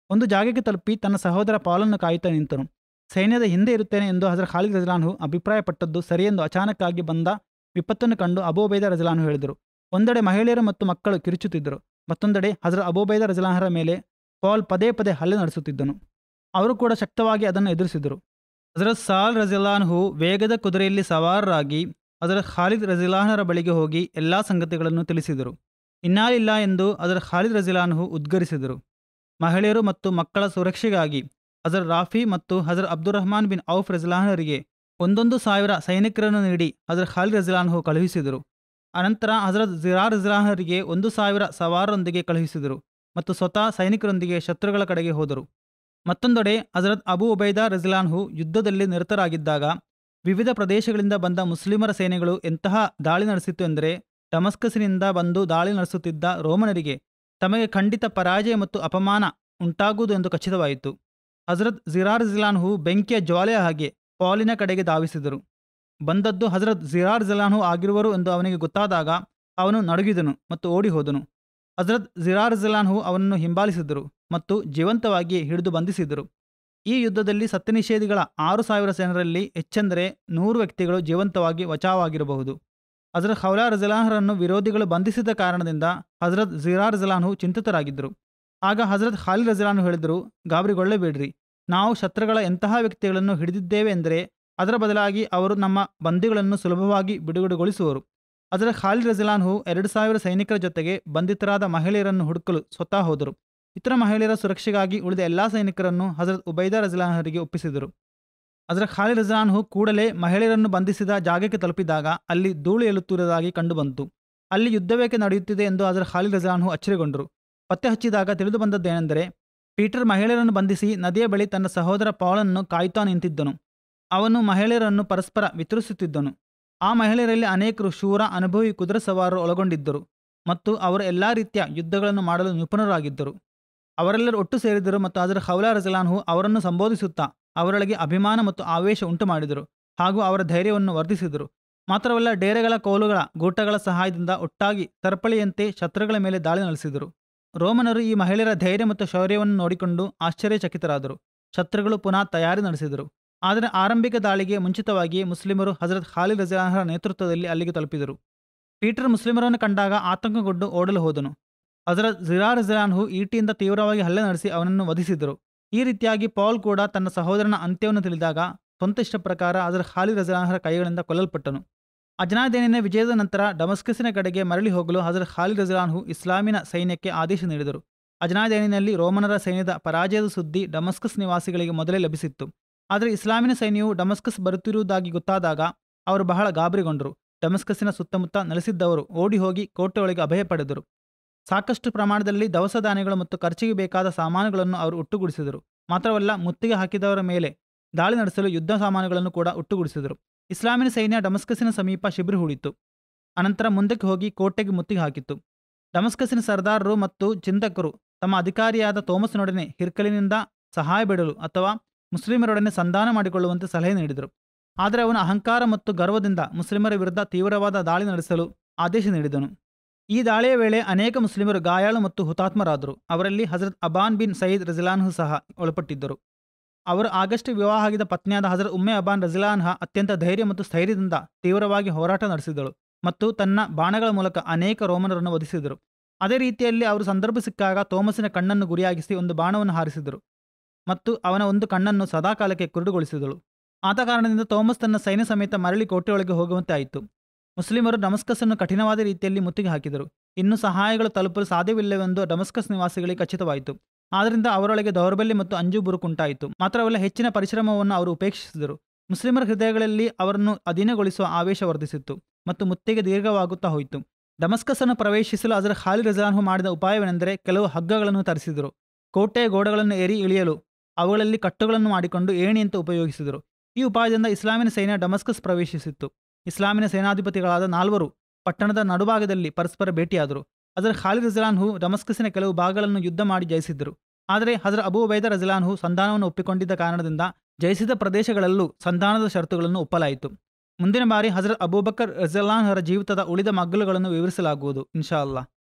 ಒಂದು ಜಾಗಕ್ಕೆ ತಲುಪಿ ತನ್ನ ಸಹೋದರ ಪಾಲನ್ನು ಕಾಯುತ್ತಾ ನಿಂತನು ಸೈನ್ಯದ ಹಿಂದೆ ಇರುತ್ತೇನೆ ಎಂದು ಹಜರ್ ಖಾಲಿದ್ ರಜಲಾನ್ಹು ಅಭಿಪ್ರಾಯಪಟ್ಟದ್ದು ಸರಿಯೆಂದು ಅಚಾನಕ್ಕಾಗಿ ಬಂದ ವಿಪತ್ತನ್ನು ಕಂಡು ಅಬೋಬೈದ ರಜಲಾನ್ಹು ಹೇಳಿದರು ಒಂದೆಡೆ ಮಹಿಳೆಯರು ಮತ್ತು ಮಕ್ಕಳು ಕಿರುಚುತ್ತಿದ್ದರು ಮತ್ತೊಂದೆಡೆ ಹಜರ್ ಅಬೋಬೈದ ರಜಲಾನ್ಹರ ಮೇಲೆ ಪಾಲ್ ಪದೇ ಪದೇ ಹಲ್ಲೆ ನಡೆಸುತ್ತಿದ್ದನು ಅವರು ಕೂಡ ಶಕ್ತವಾಗಿ ಅದನ್ನು ಎದುರಿಸಿದರು ಹಜರತ್ ಸಾಲ್ ರಜಿಲಾನ್ಹು ವೇಗದ ಕುದುರೆಯಲ್ಲಿ ಸವಾರರಾಗಿ ಅದರ ಖಾಲಿದ್ ರಜಿಲಾನರ ಬಳಿಗೆ ಹೋಗಿ ಎಲ್ಲಾ ಸಂಗತಿಗಳನ್ನು ತಿಳಿಸಿದರು ಇನ್ನಾಲಿಲ್ಲ ಎಂದು ಅದರ ಖಾಲಿದ್ ರಜಿಲಾನ್ಹು ಉದ್ಗರಿಸಿದರು ಮಹಿಳೆಯರು ಮತ್ತು ಮಕ್ಕಳ ಸುರಕ್ಷೆಗಾಗಿ ಹಜರ್ ರಾಫಿ ಮತ್ತು ಹಜರ್ ಅಬ್ದುರಹ್ಮಾನ್ ಬಿನ್ ಔಫ್ ರಜಿಲಾನರಿಗೆ ಒಂದೊಂದು ಸಾವಿರ ಸೈನಿಕರನ್ನು ನೀಡಿ ಹಜರ್ ಖಾಲಿದ್ ರಜಿಲಾನ್ಹು ಕಳುಹಿಸಿದರು ಅನಂತರ ಹಜರತ್ ಜಿರಾರ್ ರಜಿಲಾನರಿಗೆ ಒಂದು ಸಾವಿರ ಸವಾರರೊಂದಿಗೆ ಕಳುಹಿಸಿದರು ಮತ್ತು ಸ್ವತಃ ಸೈನಿಕರೊಂದಿಗೆ ಶತ್ರುಗಳ ಕಡೆಗೆ ಹೋದರು ಮತ್ತೊಂದೆಡೆ ಹಜರತ್ ಅಬು ಉಬೈದಾ ರಜಿಲಾನ್ಹು ಯುದ್ಧದಲ್ಲಿ ನಿರತರಾಗಿದ್ದಾಗ ವಿವಿಧ ಪ್ರದೇಶಗಳಿಂದ ಬಂದ ಮುಸ್ಲಿಮರ ಸೇನೆಗಳು ಎಂತಹ ದಾಳಿ ನಡೆಸಿತ್ತು ಎಂದರೆ ಡಮಸ್ಕಸ್ನಿಂದ ಬಂದು ದಾಳಿ ನಡೆಸುತ್ತಿದ್ದ ರೋಮನರಿಗೆ ತಮಗೆ ಖಂಡಿತ ಪರಾಜಯ ಮತ್ತು ಅಪಮಾನ ಉಂಟಾಗುವುದು ಎಂದು ಖಚಿತವಾಯಿತು ಹಜರತ್ ಜಿರಾರ್ ಜಿಲಾನ್ಹು ಬೆಂಕಿಯ ಜ್ವಾಲೆಯ ಹಾಗೆ ಪಾಲಿನ ಕಡೆಗೆ ಧಾವಿಸಿದರು ಬಂದದ್ದು ಹಜರತ್ ಜಿರಾರ್ ಜಿಲಾನ್ಹು ಆಗಿರುವರು ಎಂದು ಅವನಿಗೆ ಗೊತ್ತಾದಾಗ ಅವನು ನಡುಗಿದನು ಮತ್ತು ಓಡಿ ಹೋದನು ಹಜರತ್ ಜಿರಾರ್ ಜಿಲಾನ್ಹು ಅವನನ್ನು ಹಿಂಬಾಲಿಸಿದರು ಮತ್ತು ಜೀವಂತವಾಗಿ ಹಿಡಿದು ಬಂಧಿಸಿದರು ಈ ಯುದ್ಧದಲ್ಲಿ ಸತ್ಯನಿಷೇಧಿಗಳ ಆರು ಸಾವಿರ ಸೇನರಲ್ಲಿ ಹೆಚ್ಚೆಂದರೆ ನೂರು ವ್ಯಕ್ತಿಗಳು ಜೀವಂತವಾಗಿ ವಚಾವಾಗಿರಬಹುದು ಹಜರತ್ ಹೌಲಾ ರಜಲಾನ್ಹರನ್ನು ವಿರೋಧಿಗಳು ಬಂಧಿಸಿದ ಕಾರಣದಿಂದ ಹಜರತ್ ಜಿರಾರ್ ರಜಲಾನ್ಹು ಚಿಂತಿತರಾಗಿದ್ದರು ಆಗ ಹಜರತ್ ಖಾಲಿ ರಜಲಾನ್ಹು ಹೇಳಿದರು ಗಾಬರಿಗೊಳ್ಳಬೇಡ್ರಿ ನಾವು ಶತ್ರುಗಳ ಎಂತಹ ವ್ಯಕ್ತಿಗಳನ್ನು ಹಿಡಿದಿದ್ದೇವೆ ಎಂದರೆ ಅದರ ಬದಲಾಗಿ ಅವರು ನಮ್ಮ ಬಂದಿಗಳನ್ನು ಸುಲಭವಾಗಿ ಬಿಡುಗಡೆಗೊಳಿಸುವರು ಅದರ ಖಾಲಿ ರಜಲಾನ್ಹು ಎರಡು ಸಾವಿರ ಸೈನಿಕರ ಜೊತೆಗೆ ಬಂಧಿತರಾದ ಮಹಿಳೆಯರನ್ನು ಹುಡುಕಲು ಸ್ವತಃ ಹೋದರು ಇತರ ಮಹಿಳೆಯರ ಸುರಕ್ಷೆಗಾಗಿ ಉಳಿದ ಎಲ್ಲಾ ಸೈನಿಕರನ್ನು ಹಜರತ್ ಉಬೈದಾ ರಜಲಾನ್ಹರಿಗೆ ಒಪ್ಪಿಸಿದರು ಅದರ ಖಾಲಿ ರಜಲಾನ್ಹು ಕೂಡಲೇ ಮಹಿಳೆಯರನ್ನು ಬಂಧಿಸಿದ ಜಾಗಕ್ಕೆ ತಲುಪಿದಾಗ ಅಲ್ಲಿ ಧೂಳು ಏಳುತ್ತಿರುವುದಾಗಿ ಕಂಡುಬಂತು ಅಲ್ಲಿ ಯುದ್ಧವೇಕೆ ನಡೆಯುತ್ತಿದೆ ಎಂದು ಅದರ ಖಾಲಿ ರಜಲಾನ್ಹು ಅಚ್ಚರಿಗೊಂಡರು ಪತ್ತೆ ಹಚ್ಚಿದಾಗ ತಿಳಿದು ಬಂದದ್ದೇನೆಂದರೆ ಪೀಟರ್ ಮಹಿಳೆಯರನ್ನು ಬಂಧಿಸಿ ನದಿಯ ಬಳಿ ತನ್ನ ಸಹೋದರ ಪಾಳನ್ನು ಕಾಯುತ್ತಾ ನಿಂತಿದ್ದನು ಅವನು ಮಹಿಳೆಯರನ್ನು ಪರಸ್ಪರ ವಿತರಿಸುತ್ತಿದ್ದನು ಆ ಮಹಿಳೆಯರಲ್ಲಿ ಅನೇಕರು ಶೂರ ಅನುಭವಿ ಕುದುರೆ ಸವಾರರು ಒಳಗೊಂಡಿದ್ದರು ಮತ್ತು ಅವರು ಎಲ್ಲಾ ರೀತಿಯ ಯುದ್ಧಗಳನ್ನು ಮಾಡಲು ನಿಪುಣರಾಗಿದ್ದರು ಅವರೆಲ್ಲರೂ ಒಟ್ಟು ಸೇರಿದರು ಮತ್ತು ಅದರ ಹೌಲಾ ರಜಲಾನ್ಹು ಅವರನ್ನು ಸಂಬೋಧಿಸುತ್ತಾ ಅವರೊಳಗೆ ಅಭಿಮಾನ ಮತ್ತು ಆವೇಶ ಉಂಟು ಮಾಡಿದರು ಹಾಗೂ ಅವರ ಧೈರ್ಯವನ್ನು ವರ್ಧಿಸಿದರು ಮಾತ್ರವಲ್ಲ ಡೇರೆಗಳ ಕೋಲುಗಳ ಗೂಟಗಳ ಸಹಾಯದಿಂದ ಒಟ್ಟಾಗಿ ಸರಪಳಿಯಂತೆ ಶತ್ರುಗಳ ಮೇಲೆ ದಾಳಿ ನಡೆಸಿದರು ರೋಮನರು ಈ ಮಹಿಳೆಯರ ಧೈರ್ಯ ಮತ್ತು ಶೌರ್ಯವನ್ನು ನೋಡಿಕೊಂಡು ಆಶ್ಚರ್ಯಚಕಿತರಾದರು ಶತ್ರುಗಳು ಪುನಃ ತಯಾರಿ ನಡೆಸಿದರು ಆದರೆ ಆರಂಭಿಕ ದಾಳಿಗೆ ಮುಂಚಿತವಾಗಿಯೇ ಮುಸ್ಲಿಮರು ಹಜರತ್ ಖಾಲಿ ರಜಾನರ ನೇತೃತ್ವದಲ್ಲಿ ಅಲ್ಲಿಗೆ ತಲುಪಿದರು ಪೀಟರ್ ಮುಸ್ಲಿಮರನ್ನು ಕಂಡಾಗ ಆತಂಕಗೊಂಡು ಓಡಲು ಹೋದನು ಹಜರತ್ ಜಿರಾ ರಜಾನ್ಹು ಈಟಿಯಿಂದ ತೀವ್ರವಾಗಿ ಹಲ್ಲೆ ನಡೆಸಿ ಅವನನ್ನು ವಧಿಸಿದರು ಈ ರೀತಿಯಾಗಿ ಪೌಲ್ ಕೂಡ ತನ್ನ ಸಹೋದರನ ಅಂತ್ಯವನ್ನು ತಿಳಿದಾಗ ಸ್ವಂತ ಇಷ್ಟ ಪ್ರಕಾರ ಅದರ ಖಾಲಿ ರಜಾನಹರ ಕೈಗಳಿಂದ ಕೊಲ್ಲಲ್ಪಟ್ಟನು ಅಜನಾದೇನಿನ ವಿಜಯದ ನಂತರ ಡಮಸ್ಕಸ್ಸಿನ ಕಡೆಗೆ ಮರಳಿ ಹೋಗಲು ಹಜರ್ ಖಾಲಿ ರಜಲಾನ್ಹು ಇಸ್ಲಾಮಿನ ಸೈನ್ಯಕ್ಕೆ ಆದೇಶ ನೀಡಿದರು ಅಜನಾದೇನಿನಲ್ಲಿ ರೋಮನರ ಸೈನ್ಯದ ಪರಾಜಯದ ಸುದ್ದಿ ಡಮಸ್ಕಸ್ ನಿವಾಸಿಗಳಿಗೆ ಮೊದಲೇ ಲಭಿಸಿತ್ತು ಆದರೆ ಇಸ್ಲಾಮಿನ ಸೈನ್ಯವು ಡಮಸ್ಕಸ್ ಬರುತ್ತಿರುವುದಾಗಿ ಗೊತ್ತಾದಾಗ ಅವರು ಬಹಳ ಗಾಬರಿಗೊಂಡರು ಡಮಸ್ಕಸ್ಸಿನ ಸುತ್ತಮುತ್ತ ನೆಲೆಸಿದ್ದವರು ಓಡಿ ಹೋಗಿ ಕೋಟೆ ಒಳಗೆ ಅಭಯ ಪಡೆದರು ಸಾಕಷ್ಟು ಪ್ರಮಾಣದಲ್ಲಿ ದವಸ ಧಾನ್ಯಗಳು ಮತ್ತು ಖರ್ಚಿಗೆ ಬೇಕಾದ ಸಾಮಾನುಗಳನ್ನು ಅವರು ಒಟ್ಟುಗೂಡಿಸಿದರು ಮಾತ್ರವಲ್ಲ ಮುತ್ತಿಗೆ ಹಾಕಿದವರ ಮೇಲೆ ದಾಳಿ ನಡೆಸಲು ಯುದ್ಧ ಸಾಮಾನುಗಳನ್ನು ಕೂಡ ಒಟ್ಟುಗೂಡಿಸಿದರು ಇಸ್ಲಾಮಿನ ಸೈನ್ಯ ಡಮಸ್ಕಸ್ಸಿನ ಸಮೀಪ ಶಿಬಿರು ಹೂಡಿತು ಅನಂತರ ಮುಂದಕ್ಕೆ ಹೋಗಿ ಕೋಟೆಗೆ ಮುತ್ತಿಗೆ ಹಾಕಿತ್ತು ಡಮಸ್ಕಸ್ಸಿನ ಸರ್ದಾರರು ಮತ್ತು ಚಿಂತಕರು ತಮ್ಮ ಅಧಿಕಾರಿಯಾದ ತೋಮಸ್ನೊಡನೆ ಹಿರ್ಕಲಿನಿಂದ ಸಹಾಯ ಬಿಡಲು ಅಥವಾ ಮುಸ್ಲಿಮರೊಡನೆ ಸಂಧಾನ ಮಾಡಿಕೊಳ್ಳುವಂತೆ ಸಲಹೆ ನೀಡಿದರು ಆದರೆ ಅವನ ಅಹಂಕಾರ ಮತ್ತು ಗರ್ವದಿಂದ ಮುಸ್ಲಿಮರ ವಿರುದ್ಧ ತೀವ್ರವಾದ ದಾಳಿ ನಡೆಸಲು ಆದೇಶ ನೀಡಿದನು ಈ ದಾಳಿಯ ವೇಳೆ ಅನೇಕ ಮುಸ್ಲಿಮರು ಗಾಯಾಳು ಮತ್ತು ಹುತಾತ್ಮರಾದರು ಅವರಲ್ಲಿ ಹಜರತ್ ಅಬಾನ್ ಬಿನ್ ಸಯೀದ್ ರಜಿಲಾನ್ಹು ಸಹ ಒಳಪಟ್ಟಿದ್ದರು ಅವರು ಆಗಸ್ಟ್ ವಿವಾಹ ಆಗಿದ ಪತ್ನಿಯಾದ ಹಜರತ್ ಉಮ್ಮೆ ಅಬಾನ್ ರಜಿಲಾನ್ಹ ಅತ್ಯಂತ ಧೈರ್ಯ ಮತ್ತು ಸ್ಥೈರ್ಯದಿಂದ ತೀವ್ರವಾಗಿ ಹೋರಾಟ ನಡೆಸಿದಳು ಮತ್ತು ತನ್ನ ಬಾಣಗಳ ಮೂಲಕ ಅನೇಕ ರೋಮನರನ್ನು ವಧಿಸಿದರು ಅದೇ ರೀತಿಯಲ್ಲಿ ಅವರು ಸಂದರ್ಭ ಸಿಕ್ಕಾಗ ತೋಮಸಿನ ಕಣ್ಣನ್ನು ಗುರಿಯಾಗಿಸಿ ಒಂದು ಬಾಣವನ್ನು ಹಾರಿಸಿದರು ಮತ್ತು ಅವನ ಒಂದು ಕಣ್ಣನ್ನು ಸದಾಕಾಲಕ್ಕೆ ಕುರುಡುಗೊಳಿಸಿದಳು ಆದ ಕಾರಣದಿಂದ ತೋಮಸ್ ತನ್ನ ಸೈನ್ಯ ಸಮೇತ ಮರಳಿ ಕೋಟೆಯೊಳಗೆ ಹೋಗುವಂತೆ ಆಯಿತು ಮುಸ್ಲಿಮರು ಡಮಸ್ಕಸ್ಸನ್ನು ಕಠಿಣವಾದ ರೀತಿಯಲ್ಲಿ ಮುತ್ತಿಗೆ ಹಾಕಿದರು ಇನ್ನು ಸಹಾಯಗಳು ತಲುಪಲು ಸಾಧ್ಯವಿಲ್ಲವೆಂದು ಡಮಸ್ಕಸ್ ನಿವಾಸಿಗಳಿಗೆ ಖಚಿತವಾಯಿತು ಆದ್ದರಿಂದ ಅವರೊಳಗೆ ದೌರ್ಬಲ್ಯ ಮತ್ತು ಅಂಜು ಬುರುಕುಂಟಾಯಿತು ಮಾತ್ರವಲ್ಲ ಹೆಚ್ಚಿನ ಪರಿಶ್ರಮವನ್ನು ಅವರು ಉಪೇಕ್ಷಿಸಿದರು ಮುಸ್ಲಿಮರ ಹೃದಯಗಳಲ್ಲಿ ಅವರನ್ನು ಅಧೀನಗೊಳಿಸುವ ಆವೇಶ ವರ್ಧಿಸಿತ್ತು ಮತ್ತು ಮುತ್ತಿಗೆ ದೀರ್ಘವಾಗುತ್ತಾ ಹೋಯಿತು ಡಮಸ್ಕಸ್ ಅನ್ನು ಪ್ರವೇಶಿಸಲು ಅದರ ಖಾಲಿ ರಜಾನ್ಹು ಮಾಡಿದ ಉಪಾಯವೇನೆಂದರೆ ಕೆಲವು ಹಗ್ಗಗಳನ್ನು ತರಿಸಿದರು ಕೋಟೆಯ ಗೋಡೆಗಳನ್ನು ಏರಿ ಇಳಿಯಲು ಅವುಗಳಲ್ಲಿ ಕಟ್ಟುಗಳನ್ನು ಮಾಡಿಕೊಂಡು ಏಣಿಯಂತೆ ಉಪಯೋಗಿಸಿದರು ಈ ಉಪಾಯದಿಂದ ಇಸ್ಲಾಮಿನ ಸೈನ್ಯ ಡಮಸ್ಕಸ್ ಪ್ರವೇಶಿಸಿತ್ತು ಇಸ್ಲಾಮಿನ ಸೇನಾಧಿಪತಿಗಳಾದ ನಾಲ್ವರು ಪಟ್ಟಣದ ನಡುಭಾಗದಲ್ಲಿ ಪರಸ್ಪರ ಭೇಟಿಯಾದರು ಅದರ ಖಾಲಿ ರಜಲಾನ್ಹು ಡಮಸ್ಕಸ್ಸಿನ ಕೆಲವು ಭಾಗಗಳನ್ನು ಯುದ್ಧ ಮಾಡಿ ಜಯಿಸಿದ್ದರು ಆದರೆ ಹಜರ ಅಬೂ ಉಬೈದ ರಜಲಾನ್ಹು ಸಂಧಾನವನ್ನು ಒಪ್ಪಿಕೊಂಡಿದ್ದ ಕಾರಣದಿಂದ ಜಯಿಸಿದ ಪ್ರದೇಶಗಳಲ್ಲೂ ಸಂಧಾನದ ಷರತ್ತುಗಳನ್ನು ಒಪ್ಪಲಾಯಿತು ಮುಂದಿನ ಬಾರಿ ಹಜರತ್ ಅಬೂಬಕರ್ ರಜಲಾನ್ಹರ ಜೀವಿತದ ಉಳಿದ ಮಗ್ಗಲುಗಳನ್ನು ವಿವರಿಸಲಾಗುವುದು ಇನ್ಶಾ ಅಲ್ಲಾ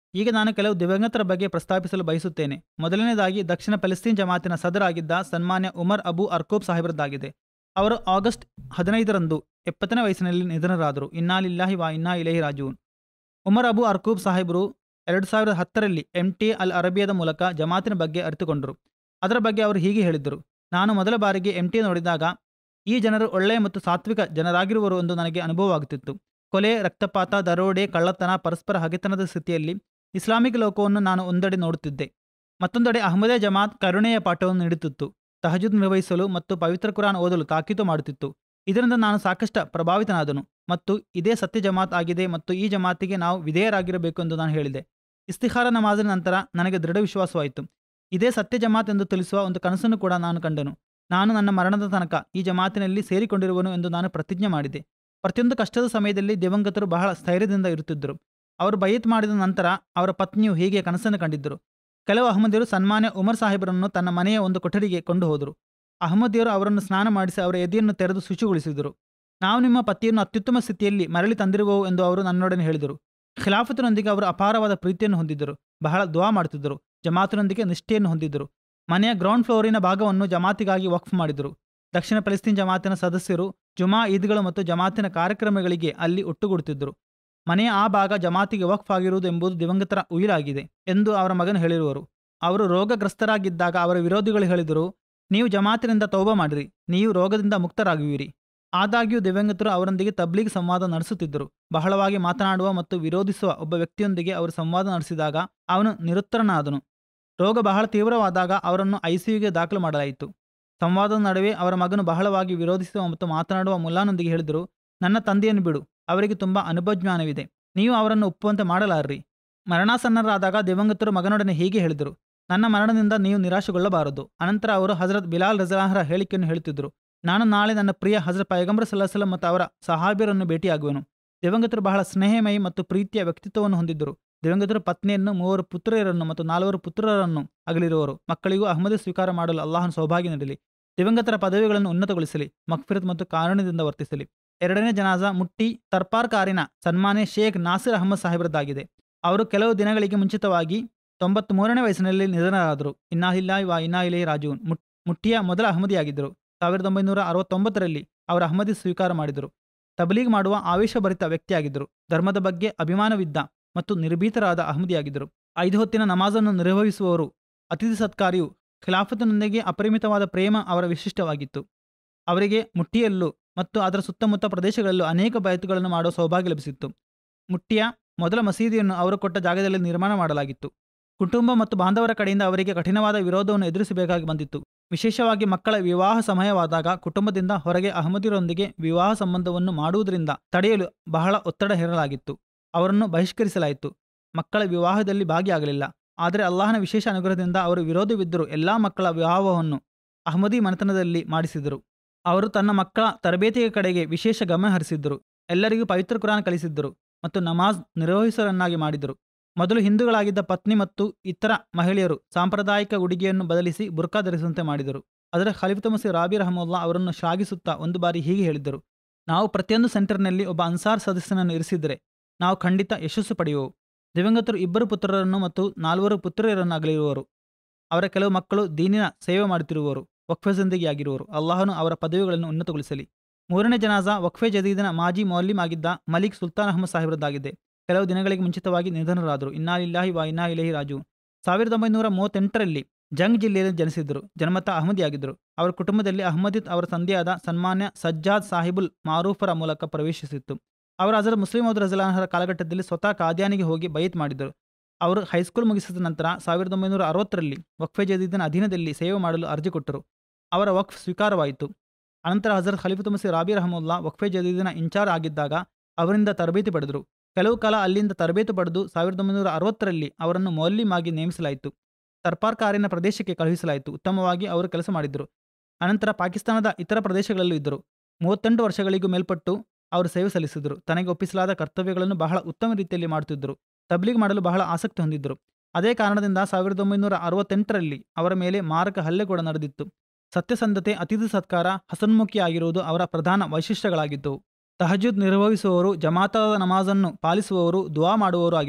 ಈಗ ನಾನು ಕೆಲವು ದಿವಂಗತರ ಬಗ್ಗೆ ಪ್ರಸ್ತಾಪಿಸಲು ಬಯಸುತ್ತೇನೆ ಮೊದಲನೇದಾಗಿ ದಕ್ಷಿಣ ಫಲಸ್ತೀನ್ ಜಮಾತಿನ ಸದರಾಗಿದ್ದ ಸನ್ಮಾನ್ಯ ಉಮರ್ ಅಬು ಅರ್ಕೂಬ್ ಸಾಹೇಬ್ರದ್ದಾಗಿದೆ ಅವರು ಆಗಸ್ಟ್ ಹದಿನೈದರಂದು ಎಪ್ಪತ್ತನೇ ವಯಸ್ಸಿನಲ್ಲಿ ನಿಧನರಾದರು ಇನ್ನಾಲಿಲ್ಲಾಹಿ ವಾ ಇನ್ನಾ ಇಲಹಿ ರಾಜೂನ್ ಉಮರ್ ಅಬು ಅರ್ಕೂಬ್ ಸಾಹೇಬರು ಎರಡು ಸಾವಿರದ ಹತ್ತರಲ್ಲಿ ಎಂ ಟಿ ಅಲ್ ಅರಬಿಯಾದ ಮೂಲಕ ಜಮಾತಿನ ಬಗ್ಗೆ ಅರಿತುಕೊಂಡರು ಅದರ ಬಗ್ಗೆ ಅವರು ಹೀಗೆ ಹೇಳಿದ್ದರು ನಾನು ಮೊದಲ ಬಾರಿಗೆ ಎಂ ಟಿ ನೋಡಿದಾಗ ಈ ಜನರು ಒಳ್ಳೆಯ ಮತ್ತು ಸಾತ್ವಿಕ ಜನರಾಗಿರುವರು ಎಂದು ನನಗೆ ಅನುಭವವಾಗುತ್ತಿತ್ತು ಕೊಲೆ ರಕ್ತಪಾತ ದರೋಡೆ ಕಳ್ಳತನ ಪರಸ್ಪರ ಹಗೆತನದ ಸ್ಥಿತಿಯಲ್ಲಿ ಇಸ್ಲಾಮಿಕ್ ಲೋಕವನ್ನು ನಾನು ಒಂದೆಡೆ ನೋಡುತ್ತಿದ್ದೆ ಮತ್ತೊಂದೆಡೆ ಅಹಮದೇ ಜಮಾತ್ ಕರುಣೆಯ ಪಾಠವನ್ನು ನೀಡುತ್ತಿತ್ತು ತಹಜುದ್ ನಿರ್ವಹಿಸಲು ಮತ್ತು ಪವಿತ್ರ ಕುರಾನ್ ಓದಲು ತಾಕೀತು ಮಾಡುತ್ತಿತ್ತು ಇದರಿಂದ ನಾನು ಸಾಕಷ್ಟು ಪ್ರಭಾವಿತನಾದನು ಮತ್ತು ಇದೇ ಸತ್ಯ ಜಮಾತ್ ಆಗಿದೆ ಮತ್ತು ಈ ಜಮಾತಿಗೆ ನಾವು ವಿಧೇಯರಾಗಿರಬೇಕು ಎಂದು ನಾನು ಹೇಳಿದೆ ಇಸ್ತಿಖಾರ ನಮಾಜಿನ ನಂತರ ನನಗೆ ದೃಢ ವಿಶ್ವಾಸವಾಯಿತು ಇದೇ ಸತ್ಯ ಜಮಾತ್ ಎಂದು ತಿಳಿಸುವ ಒಂದು ಕನಸನ್ನು ಕೂಡ ನಾನು ಕಂಡನು ನಾನು ನನ್ನ ಮರಣದ ತನಕ ಈ ಜಮಾತಿನಲ್ಲಿ ಸೇರಿಕೊಂಡಿರುವನು ಎಂದು ನಾನು ಪ್ರತಿಜ್ಞೆ ಮಾಡಿದೆ ಪ್ರತಿಯೊಂದು ಕಷ್ಟದ ಸಮಯದಲ್ಲಿ ದಿವಂಗತರು ಬಹಳ ಸ್ಥೈರ್ಯದಿಂದ ಇರುತ್ತಿದ್ದರು ಅವರು ಬಯತ್ ಮಾಡಿದ ನಂತರ ಅವರ ಪತ್ನಿಯು ಹೀಗೆ ಕನಸನ್ನು ಕಂಡಿದ್ದರು ಕೆಲವು ಅಹಮದಿಯರು ಸನ್ಮಾನ್ಯ ಉಮರ್ ಸಾಹೇಬರನ್ನು ತನ್ನ ಮನೆಯ ಒಂದು ಕೊಠಡಿಗೆ ಕೊಂಡು ಹೋದರು ಅಹಮದಿಯರು ಅವರನ್ನು ಸ್ನಾನ ಮಾಡಿಸಿ ಅವರ ಎದೆಯನ್ನು ತೆರೆದು ಶುಚಿಗೊಳಿಸಿದರು ನಾವು ನಿಮ್ಮ ಪತಿಯನ್ನು ಅತ್ಯುತ್ತಮ ಸ್ಥಿತಿಯಲ್ಲಿ ಮರಳಿ ತಂದಿರುವವು ಎಂದು ಅವರು ನನ್ನೊಡನೆ ಹೇಳಿದರು ಖಿಲಾಫತಿನೊಂದಿಗೆ ಅವರು ಅಪಾರವಾದ ಪ್ರೀತಿಯನ್ನು ಹೊಂದಿದ್ದರು ಬಹಳ ದುವಾ ಮಾಡುತ್ತಿದ್ದರು ಜಮಾತಿನೊಂದಿಗೆ ನಿಷ್ಠೆಯನ್ನು ಹೊಂದಿದ್ದರು ಮನೆಯ ಗ್ರೌಂಡ್ ಫ್ಲೋರಿನ ಭಾಗವನ್ನು ಜಮಾತಿಗಾಗಿ ವಕ್ಫ್ ಮಾಡಿದರು ದಕ್ಷಿಣ ಫಲಸ್ತೀನ್ ಜಮಾತಿನ ಸದಸ್ಯರು ಜುಮಾ ಈದ್ಗಳು ಮತ್ತು ಜಮಾತಿನ ಕಾರ್ಯಕ್ರಮಗಳಿಗೆ ಅಲ್ಲಿ ಒಟ್ಟುಗೂಡುತ್ತಿದ್ದರು ಮನೆಯ ಆ ಭಾಗ ಜಮಾತಿಗೆ ವಕ್ಫ್ ಆಗಿರುವುದು ಎಂಬುದು ದಿವಂಗತರ ಉಯಿಲಾಗಿದೆ ಎಂದು ಅವರ ಮಗನು ಹೇಳಿರುವರು ಅವರು ರೋಗಗ್ರಸ್ತರಾಗಿದ್ದಾಗ ಅವರ ವಿರೋಧಿಗಳು ಹೇಳಿದರು ನೀವು ಜಮಾತಿನಿಂದ ತೌಬ ಮಾಡಿರಿ ನೀವು ರೋಗದಿಂದ ಮುಕ್ತರಾಗುವಿರಿ ಆದಾಗ್ಯೂ ದಿವಂಗತರು ಅವರೊಂದಿಗೆ ತಬ್ಲೀಗ್ ಸಂವಾದ ನಡೆಸುತ್ತಿದ್ದರು ಬಹಳವಾಗಿ ಮಾತನಾಡುವ ಮತ್ತು ವಿರೋಧಿಸುವ ಒಬ್ಬ ವ್ಯಕ್ತಿಯೊಂದಿಗೆ ಅವರು ಸಂವಾದ ನಡೆಸಿದಾಗ ಅವನು ನಿರುತ್ತರನಾದನು ರೋಗ ಬಹಳ ತೀವ್ರವಾದಾಗ ಅವರನ್ನು ಐಸಿಯುಗೆ ದಾಖಲು ಮಾಡಲಾಯಿತು ಸಂವಾದದ ನಡುವೆ ಅವರ ಮಗನು ಬಹಳವಾಗಿ ವಿರೋಧಿಸುವ ಮತ್ತು ಮಾತನಾಡುವ ಮುಲ್ಲಾನೊಂದಿಗೆ ಹೇಳಿದರು ನನ್ನ ತಂದೆಯನ್ನು ಬಿಡು ಅವರಿಗೆ ತುಂಬಾ ಅನುಭವಜ್ಞಾನವಿದೆ ನೀವು ಅವರನ್ನು ಒಪ್ಪುವಂತೆ ಮಾಡಲಾರ್ರಿ ಮರಣಾಸನ್ನರಾದಾಗ ದಿವಂಗತರು ಮಗನೊಡನೆ ಹೀಗೆ ಹೇಳಿದರು ನನ್ನ ಮರಣದಿಂದ ನೀವು ನಿರಾಶೆಗೊಳ್ಳಬಾರದು ಅನಂತರ ಅವರು ಹಜರತ್ ಬಿಲಾಲ್ ರಜಲಾಹರ ಹೇಳಿಕೆಯನ್ನು ಹೇಳುತ್ತಿದ್ದರು ನಾನು ನಾಳೆ ನನ್ನ ಪ್ರಿಯ ಹಜರತ್ ಪೈಗಂಬರ್ ಸಲ್ಲಾಹ್ ಮತ್ತು ಅವರ ಸಹಾಬಿಯರನ್ನು ಭೇಟಿಯಾಗುವೆನು ದಿವಂಗತರು ಬಹಳ ಸ್ನೇಹಮಯಿ ಮತ್ತು ಪ್ರೀತಿಯ ವ್ಯಕ್ತಿತ್ವವನ್ನು ಹೊಂದಿದ್ದರು ದಿವಂಗತರು ಪತ್ನಿಯನ್ನು ಮೂವರು ಪುತ್ರಿಯರನ್ನು ಮತ್ತು ನಾಲ್ವರು ಪುತ್ರರನ್ನು ಅಗಲಿರುವರು ಮಕ್ಕಳಿಗೂ ಅಹಮದಿ ಸ್ವೀಕಾರ ಮಾಡಲು ಅಲ್ಲಾಹನ ಸೌಭಾಗ್ಯ ನೀಡಲಿ ದಿವಂಗತರ ಪದವಿಗಳನ್ನು ಉನ್ನತಗೊಳಿಸಲಿ ಮಕ್ಫಿರತ್ ಮತ್ತು ಕಾರುಣ್ಯದಿಂದ ವರ್ತಿಸಲಿ ಎರಡನೇ ಜನಾಜಾ ಮುಟ್ಟಿ ತರ್ಪಾರ್ ಕಾರಿನ ಸನ್ಮಾನ್ಯ ಶೇಖ್ ನಾಸಿರ್ ಅಹಮದ್ ಸಾಹೇಬ್ರದ್ದಾಗಿದೆ ಅವರು ಕೆಲವು ದಿನಗಳಿಗೆ ಮುಂಚಿತವಾಗಿ ತೊಂಬತ್ತ್ ಮೂರನೇ ವಯಸ್ಸಿನಲ್ಲಿ ನಿಧನರಾದರು ಇನ್ನಾಹಿಲ್ಲಾಯ್ ವಾ ಇನ್ನಾ ಇಲೈ ರಾಜೂನ್ ಮುಟ್ ಮುಟ್ಟಿಯ ಮೊದಲ ಅಹಮದಿಯಾಗಿದ್ದರು ಸಾವಿರದ ಒಂಬೈನೂರ ಅರವತ್ತೊಂಬತ್ತರಲ್ಲಿ ಅವರು ಅಹಮದಿ ಸ್ವೀಕಾರ ಮಾಡಿದರು ತಬಲೀಗ್ ಮಾಡುವ ಆವೇಶಭರಿತ ವ್ಯಕ್ತಿಯಾಗಿದ್ದರು ಧರ್ಮದ ಬಗ್ಗೆ ಅಭಿಮಾನವಿದ್ದ ಮತ್ತು ನಿರ್ಭೀತರಾದ ಅಹಮದಿಯಾಗಿದ್ದರು ಐದು ಹೊತ್ತಿನ ನಮಾಜನ್ನು ನಿರ್ವಹಿಸುವವರು ಅತಿಥಿ ಸತ್ಕಾರಿಯು ಖಿಲಾಫತಿನೊಂದಿಗೆ ಅಪರಿಮಿತವಾದ ಪ್ರೇಮ ಅವರ ವಿಶಿಷ್ಟವಾಗಿತ್ತು ಅವರಿಗೆ ಮುಟ್ಟಿಯಲ್ಲೂ ಮತ್ತು ಅದರ ಸುತ್ತಮುತ್ತ ಪ್ರದೇಶಗಳಲ್ಲೂ ಅನೇಕ ಬಯತುಗಳನ್ನು ಮಾಡುವ ಸೌಭಾಗ್ಯ ಲಭಿಸಿತ್ತು ಮುಟ್ಟಿಯ ಮೊದಲ ಮಸೀದಿಯನ್ನು ಅವರು ಕೊಟ್ಟ ಜಾಗದಲ್ಲಿ ನಿರ್ಮಾಣ ಮಾಡಲಾಗಿತ್ತು ಕುಟುಂಬ ಮತ್ತು ಬಾಂಧವರ ಕಡೆಯಿಂದ ಅವರಿಗೆ ಕಠಿಣವಾದ ವಿರೋಧವನ್ನು ಎದುರಿಸಬೇಕಾಗಿ ಬಂದಿತ್ತು ವಿಶೇಷವಾಗಿ ಮಕ್ಕಳ ವಿವಾಹ ಸಮಯವಾದಾಗ ಕುಟುಂಬದಿಂದ ಹೊರಗೆ ಅಹಮದಿರೊಂದಿಗೆ ವಿವಾಹ ಸಂಬಂಧವನ್ನು ಮಾಡುವುದರಿಂದ ತಡೆಯಲು ಬಹಳ ಒತ್ತಡ ಹೇರಲಾಗಿತ್ತು ಅವರನ್ನು ಬಹಿಷ್ಕರಿಸಲಾಯಿತು ಮಕ್ಕಳ ವಿವಾಹದಲ್ಲಿ ಭಾಗಿಯಾಗಲಿಲ್ಲ ಆದರೆ ಅಲ್ಲಾಹನ ವಿಶೇಷ ಅನುಗ್ರಹದಿಂದ ಅವರು ವಿರೋಧವಿದ್ದರೂ ಎಲ್ಲಾ ಮಕ್ಕಳ ವಿವಾಹವನ್ನು ಅಹಮದಿ ಮನೆತನದಲ್ಲಿ ಮಾಡಿಸಿದರು ಅವರು ತನ್ನ ಮಕ್ಕಳ ತರಬೇತಿಯ ಕಡೆಗೆ ವಿಶೇಷ ಗಮನ ಹರಿಸಿದ್ದರು ಎಲ್ಲರಿಗೂ ಪವಿತ್ರ ಕುರಾನ್ ಕಲಿಸಿದ್ದರು ಮತ್ತು ನಮಾಜ್ ನಿರ್ವಹಿಸರನ್ನಾಗಿ ಮಾಡಿದರು ಮೊದಲು ಹಿಂದೂಗಳಾಗಿದ್ದ ಪತ್ನಿ ಮತ್ತು ಇತರ ಮಹಿಳೆಯರು ಸಾಂಪ್ರದಾಯಿಕ ಉಡುಗೆಯನ್ನು ಬದಲಿಸಿ ಬುರ್ಕಾ ಧರಿಸುವಂತೆ ಮಾಡಿದರು ಅದರ ಖಲೀಫ್ ಮಸಿ ರಾಬಿ ರಹಮುಲ್ಲಾ ಅವರನ್ನು ಶ್ಲಾಘಿಸುತ್ತಾ ಒಂದು ಬಾರಿ ಹೀಗೆ ಹೇಳಿದ್ದರು ನಾವು ಪ್ರತಿಯೊಂದು ಸೆಂಟರ್ನಲ್ಲಿ ಒಬ್ಬ ಅನ್ಸಾರ್ ಸದಸ್ಯನನ್ನು ಇರಿಸಿದರೆ ನಾವು ಖಂಡಿತ ಯಶಸ್ಸು ಪಡೆಯುವೆವು ದಿವಂಗತರು ಇಬ್ಬರು ಪುತ್ರರನ್ನು ಮತ್ತು ನಾಲ್ವರು ಪುತ್ರಿಯರನ್ನು ಅಗಲಿರುವರು ಅವರ ಕೆಲವು ಮಕ್ಕಳು ದೀನಿನ ಸೇವೆ ಮಾಡುತ್ತಿರುವವರು ವಕ್ಫೆ ಜಿಂದಗಿಯಾಗಿರುವರು ಅಲ್ಲಾಹನು ಅವರ ಪದವಿಗಳನ್ನು ಉನ್ನತಗೊಳಿಸಲಿ ಮೂರನೇ ಜನಾಜಾ ವಕ್ಫೆ ಜದೀದಿನ ಮಾಜಿ ಮೌಲ್ಯಂ ಆಗಿದ್ದ ಮಲಿಕ್ ಸುಲ್ತಾನ್ ಅಹಮದ್ ಸಾಹೇಬ್ರದ್ದಾಗಿದೆ ಕೆಲವು ದಿನಗಳಿಗೆ ಮುಂಚಿತವಾಗಿ ನಿಧನರಾದರು ಇನ್ನಾಲಿಲ್ಲಾಹಿ ವಾ ಇನ್ನಾ ಇಲಹಿ ರಾಜು ಸಾವಿರದ ಒಂಬೈನೂರ ಮೂವತ್ತೆಂಟರಲ್ಲಿ ಜಂಗ್ ಜಿಲ್ಲೆಯಲ್ಲಿ ಜನಿಸಿದ್ದರು ಜನ್ಮತ ಅಹಮದಿಯಾಗಿದ್ದರು ಅವರ ಕುಟುಂಬದಲ್ಲಿ ಅಹಮದಿತ್ ಅವರ ತಂದೆಯಾದ ಸನ್ಮಾನ್ಯ ಸಜ್ಜಾದ್ ಸಾಹಿಬುಲ್ ಮಾರೂಫರ ಮೂಲಕ ಪ್ರವೇಶಿಸಿತ್ತು ಅವರು ಅದರ ಮುಸ್ಲಿಂ ಮೌದ್ ರಜಲಾನರ ಕಾಲಘಟ್ಟದಲ್ಲಿ ಸ್ವತಃ ಕಾದ್ಯಾನಿಗೆ ಹೋಗಿ ಬೈತ್ ಮಾಡಿದರು ಅವರು ಹೈಸ್ಕೂಲ್ ಮುಗಿಸಿದ ನಂತರ ಸಾವಿರದ ಒಂಬೈನೂರ ಅರವತ್ತರಲ್ಲಿ ವಕ್ಫೆ ಜದೀದಿನ ಅಧೀನದಲ್ಲಿ ಸೇವೆ ಮಾಡಲು ಅರ್ಜಿ ಕೊಟ್ಟರು ಅವರ ವಕ್ಫ್ ಸ್ವೀಕಾರವಾಯಿತು ಅನಂತರ ಹಜರತ್ ಖಲೀಫ್ ತುಮಸಿ ರಾಬಿ ರಹಮುಲ್ಲಾ ವಕ್ಫೆ ಜದೀದಿನ ಇನ್ಚಾರ್ಜ್ ಆಗಿದ್ದಾಗ ಅವರಿಂದ ತರಬೇತಿ ಪಡೆದರು ಕೆಲವು ಕಾಲ ಅಲ್ಲಿಂದ ತರಬೇತಿ ಪಡೆದು ಸಾವಿರದ ಒಂಬೈನೂರ ಅರವತ್ತರಲ್ಲಿ ಅವರನ್ನು ಮೌಲ್ಯಂ ಆಗಿ ನೇಮಿಸಲಾಯಿತು ತರ್ಪಾರ್ ಕಾರಿನ ಪ್ರದೇಶಕ್ಕೆ ಕಳುಹಿಸಲಾಯಿತು ಉತ್ತಮವಾಗಿ ಅವರು ಕೆಲಸ ಮಾಡಿದ್ದರು ಅನಂತರ ಪಾಕಿಸ್ತಾನದ ಇತರ ಪ್ರದೇಶಗಳಲ್ಲೂ ಇದ್ದರು ಮೂವತ್ತೆಂಟು ವರ್ಷಗಳಿಗೂ ಮೇಲ್ಪಟ್ಟು ಅವರು ಸೇವೆ ಸಲ್ಲಿಸಿದರು ತನಗೆ ಒಪ್ಪಿಸಲಾದ ಕರ್ತವ್ಯಗಳನ್ನು ಬಹಳ ಉತ್ತಮ ರೀತಿಯಲ್ಲಿ ಮಾಡುತ್ತಿದ್ದರು ತಬ್ಲೀಗ್ ಮಾಡಲು ಬಹಳ ಆಸಕ್ತಿ ಹೊಂದಿದ್ದರು ಅದೇ ಕಾರಣದಿಂದ ಸಾವಿರದ ಒಂಬೈನೂರ ಅರವತ್ತೆಂಟರಲ್ಲಿ ಅವರ ಮೇಲೆ ಮಾರಕ ಹಲ್ಲೆ ಕೂಡ ನಡೆದಿತ್ತು ಸತ್ಯಸಂಧತೆ ಅತಿಥಿ ಸತ್ಕಾರ ಹಸನ್ಮುಖಿ ಆಗಿರುವುದು ಅವರ ಪ್ರಧಾನ ವೈಶಿಷ್ಟ್ಯಗಳಾಗಿದ್ದವು ತಹಜುದ್ ನಿರ್ವಹಿಸುವವರು ಜಮಾತಾದ ನಮಾಜನ್ನು ಪಾಲಿಸುವವರು ದುವಾ ಮಾಡುವವರು ಆಗಿದ್ದರು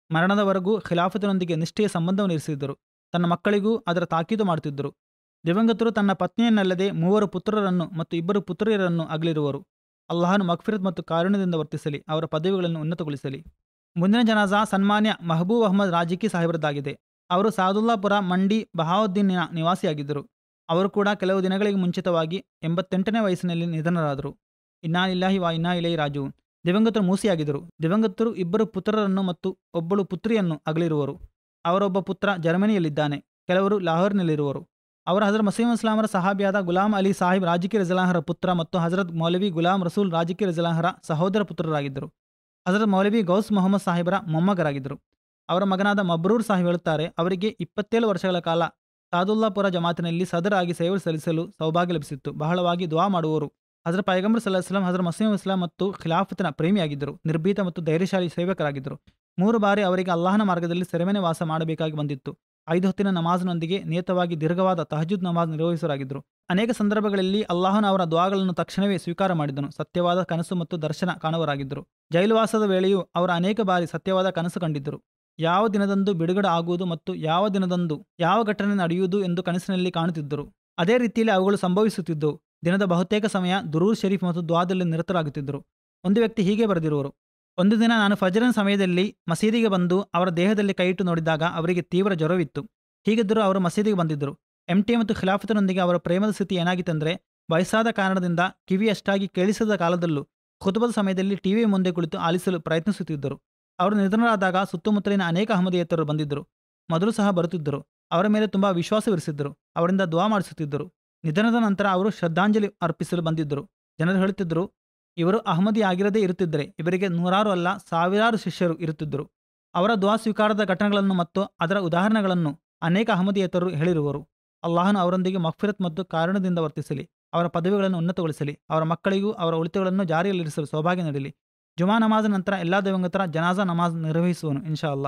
ಮರಣದವರೆಗೂ ಖಿಲಾಫತಿನೊಂದಿಗೆ ನಿಷ್ಠೆಯ ಸಂಬಂಧವನ್ನು ಇರಿಸಿದ್ದರು ತನ್ನ ಮಕ್ಕಳಿಗೂ ಅದರ ತಾಕೀತು ಮಾಡುತ್ತಿದ್ದರು ದಿವಂಗತರು ತನ್ನ ಪತ್ನಿಯನ್ನಲ್ಲದೆ ಮೂವರು ಪುತ್ರರನ್ನು ಮತ್ತು ಇಬ್ಬರು ಪುತ್ರಿಯರನ್ನು ಅಗಲಿರುವರು ಅಲ್ಲಾಹನು ಮಕ್ಫಿರತ್ ಮತ್ತು ಕಾರುಣ್ಯದಿಂದ ವರ್ತಿಸಲಿ ಅವರ ಪದವಿಗಳನ್ನು ಉನ್ನತಗೊಳಿಸಲಿ ಮುಂದಿನ ಜನಾಜಾ ಸನ್ಮಾನ್ಯ ಮಹಬೂಬ್ ಅಹಮದ್ ರಾಜಿಕಿ ಸಾಹೇಬರದ್ದಾಗಿದೆ ಅವರು ಸಾದುಲ್ಲಾಪುರ ಮಂಡಿ ಬಹಾವುದ್ದೀನಿನ ನಿವಾಸಿಯಾಗಿದ್ದರು ಅವರು ಕೂಡ ಕೆಲವು ದಿನಗಳಿಗೆ ಮುಂಚಿತವಾಗಿ ಎಂಬತ್ತೆಂಟನೇ ವಯಸ್ಸಿನಲ್ಲಿ ನಿಧನರಾದರು ಇನ್ನಾ ಇಲ್ಲಾಹಿ ವಾ ಇನ್ನಾ ಇಲೈ ರಾಜು ದಿವಂಗತರು ಮೂಸಿಯಾಗಿದ್ದರು ದಿವಂಗತರು ಇಬ್ಬರು ಪುತ್ರರನ್ನು ಮತ್ತು ಒಬ್ಬಳು ಪುತ್ರಿಯನ್ನು ಅಗಲಿರುವರು ಅವರೊಬ್ಬ ಪುತ್ರ ಜರ್ಮನಿಯಲ್ಲಿದ್ದಾನೆ ಕೆಲವರು ಲಾಹೋರ್ನಲ್ಲಿರುವರು ಅವರ ಹಜರತ್ ಮಸೀಮ್ ಇಸ್ಲಾಮರ ಸಹಾಬಿಯಾದ ಗುಲಾಂ ಅಲಿ ಸಾಹಿಬ್ ರಾಜಿಕಿ ರಜಲಾಹರ ಪುತ್ರ ಮತ್ತು ಹಜರತ್ ಮೌಲವಿ ಗುಲಾಂ ರಸೂಲ್ ರಾಜಿಕಿ ರಜಲಾಹರ ಸಹೋದರ ಪುತ್ರರಾಗಿದ್ದರು ಹಜರತ್ ಮೌಲವಿ ಗೌಸ್ ಮೊಹಮ್ಮದ್ ಸಾಹಿಬರ ಮೊಮ್ಮಗರಾಗಿದ್ದರು ಅವರ ಮಗನಾದ ಮಬ್ರೂರ್ ಸಾಹಿಬ್ ಹೇಳುತ್ತಾರೆ ಅವರಿಗೆ ಇಪ್ಪತ್ತೇಳು ವರ್ಷಗಳ ಕಾಲ ಸಾದುಲ್ಲಾಪುರ ಜಮಾತಿನಲ್ಲಿ ಸದರ್ ಆಗಿ ಸೇವೆ ಸಲ್ಲಿಸಲು ಸೌಭಾಗ್ಯ ಲಭಿಸಿತ್ತು ಬಹಳವಾಗಿ ದುವಾ ಮಾಡುವವರು ಹಜರ ಪೈಗಂಬರ್ ಸಲ್ಲಾಹ್ ಹಜರ ಮಸೀಮ್ ಇಸ್ಲಾಂ ಮತ್ತು ಖಿಲಾಫತಿನ ಪ್ರೇಮಿಯಾಗಿದ್ದರು ನಿರ್ಭೀತ ಮತ್ತು ಧೈರ್ಯಶಾಲಿ ಸೇವಕರಾಗಿದ್ದರು ಮೂರು ಬಾರಿ ಅವರಿಗೆ ಅಲ್ಲಾಹನ ಮಾರ್ಗದಲ್ಲಿ ಸೆರೆಮನೆ ವಾಸ ಮಾಡಬೇಕಾಗಿ ಬಂದಿತ್ತು ಐದು ಹೊತ್ತಿನ ನಮಾಜ್ನೊಂದಿಗೆ ನಿಯತವಾಗಿ ದೀರ್ಘವಾದ ತಹಜುದ್ ನಮಾಜ್ ನಿರ್ವಹಿಸುವರಾಗಿದ್ದರು ಅನೇಕ ಸಂದರ್ಭಗಳಲ್ಲಿ ಅಲ್ಲಾಹನ ಅವರ ದ್ವಾಗಳನ್ನು ತಕ್ಷಣವೇ ಸ್ವೀಕಾರ ಮಾಡಿದನು ಸತ್ಯವಾದ ಕನಸು ಮತ್ತು ದರ್ಶನ ಕಾಣುವರಾಗಿದ್ದರು ಜೈಲುವಾಸದ ವೇಳೆಯೂ ಅವರು ಅನೇಕ ಬಾರಿ ಸತ್ಯವಾದ ಕನಸು ಕಂಡಿದ್ದರು ಯಾವ ದಿನದಂದು ಬಿಡುಗಡೆ ಆಗುವುದು ಮತ್ತು ಯಾವ ದಿನದಂದು ಯಾವ ಘಟನೆ ನಡೆಯುವುದು ಎಂದು ಕನಸಿನಲ್ಲಿ ಕಾಣುತ್ತಿದ್ದರು ಅದೇ ರೀತಿಯಲ್ಲಿ ಅವುಗಳು ಸಂಭವಿಸುತ್ತಿದ್ದವು ದಿನದ ಬಹುತೇಕ ಸಮಯ ದುರೂರ್ ಶರೀಫ್ ಮತ್ತು ದ್ವಾದಲ್ಲಿ ನಿರತರಾಗುತ್ತಿದ್ದರು ಒಂದು ವ್ಯಕ್ತಿ ಹೀಗೆ ಬರೆದಿರುವರು ಒಂದು ದಿನ ನಾನು ಫಜರನ ಸಮಯದಲ್ಲಿ ಮಸೀದಿಗೆ ಬಂದು ಅವರ ದೇಹದಲ್ಲಿ ಕೈಯಿಟ್ಟು ನೋಡಿದಾಗ ಅವರಿಗೆ ತೀವ್ರ ಜ್ವರವಿತ್ತು ಹೀಗಿದ್ದರೂ ಅವರು ಮಸೀದಿಗೆ ಬಂದಿದ್ದರು ಎಂಟಿ ಮತ್ತು ಖಿಲಾಫತನೊಂದಿಗೆ ಅವರ ಪ್ರೇಮದ ಸ್ಥಿತಿ ಏನಾಗಿತ್ತೆಂದರೆ ವಯಸ್ಸಾದ ಕಾರಣದಿಂದ ಕಿವಿಯಷ್ಟಾಗಿ ಕೇಳಿಸದ ಕಾಲದಲ್ಲೂ ಖುತುಬದ ಸಮಯದಲ್ಲಿ ಟಿವಿ ಮುಂದೆ ಕುಳಿತು ಆಲಿಸಲು ಪ್ರಯತ್ನಿಸುತ್ತಿದ್ದರು ಅವರು ನಿಧನರಾದಾಗ ಸುತ್ತಮುತ್ತಲಿನ ಅನೇಕ ಅಹಮದಿಯೇತರರು ಬಂದಿದ್ದರು ಮೊದಲು ಸಹ ಬರುತ್ತಿದ್ದರು ಅವರ ಮೇಲೆ ತುಂಬಾ ವಿಶ್ವಾಸವಿರಿಸಿದ್ದರು ಅವರಿಂದ ದುವಾ ಮಾಡಿಸುತ್ತಿದ್ದರು ನಿಧನದ ನಂತರ ಅವರು ಶ್ರದ್ಧಾಂಜಲಿ ಅರ್ಪಿಸಲು ಬಂದಿದ್ದರು ಜನರು ಹೇಳುತ್ತಿದ್ದರು ಇವರು ಅಹಮದಿ ಆಗಿರದೇ ಇರುತ್ತಿದ್ದರೆ ಇವರಿಗೆ ನೂರಾರು ಅಲ್ಲ ಸಾವಿರಾರು ಶಿಷ್ಯರು ಇರುತ್ತಿದ್ದರು ಅವರ ದುವಾ ಸ್ವೀಕಾರದ ಘಟನೆಗಳನ್ನು ಮತ್ತು ಅದರ ಉದಾಹರಣೆಗಳನ್ನು ಅನೇಕ ಅಹಮದಿಯೇತರರು ಹೇಳಿರುವರು ಅಲ್ಲಾಹನು ಅವರೊಂದಿಗೆ ಮಫ್ಫಿರತ್ ಮತ್ತು ಕಾರಣದಿಂದ ವರ್ತಿಸಲಿ ಅವರ ಪದವಿಗಳನ್ನು ಉನ್ನತಗೊಳಿಸಲಿ ಅವರ ಮಕ್ಕಳಿಗೂ ಅವರ ಉಳಿತುಗಳನ್ನು ಜಾರಿಯಲ್ಲಿರಿಸಲು ಸೌಭಾಗ್ಯ ನೀಡಲಿ ಜುಮಾ ನಮಾಜ್ ನಂತರ ಎಲ್ಲಾ ದಿವಂಗತರ ಜನಾಜಾ ನಮಾಜ್ ನಿರ್ವಹಿಸುವನು ಇನ್ಶಾ ಅಲ್ಲಾ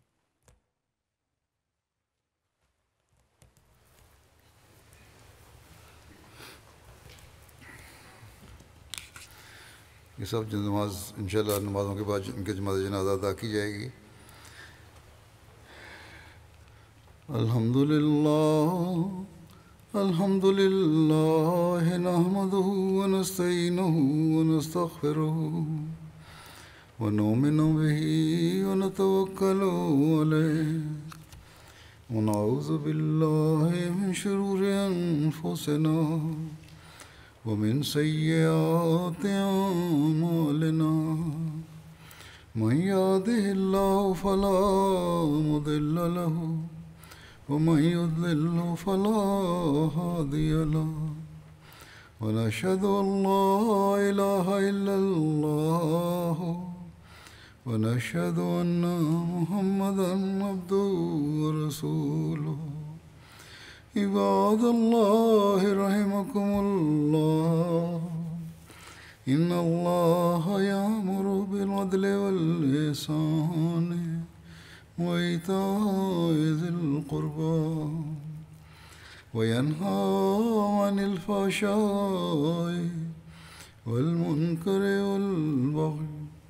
ये सब जो नमाज इंशाल्लाह नमाज़ों के बाद इनके जमात जनाजा अदा की जाएगी अल्हम्दुलिल्लाह अल्हम्दुलिल्लाह नहमदुहु व नस्तईनुहु व नस्तगफिरुहु व नुमिनु बिही व नतवक्कलु अलैहि व नऊज़ु बिल्लाहि मिन शुरूरि अनफुसिना ومن سيئات أعمالنا من يهده الله فلا مضل له ومن يضلل فلا هادي له ونشهد أن لا إله إلا الله ونشهد أن محمدا عبده ورسوله عباد الله رحمكم الله إن الله يأمر بالعدل والإحسان وإيتاء ذي القربى وينهى عن الفحشاء والمنكر والبغي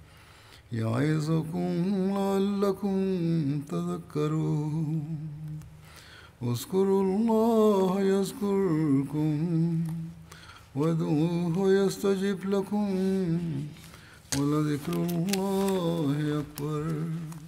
يعظكم لعلكم تذكرون اذكروا الله يذكركم وادعوه يستجب لكم ولذكر الله أكبر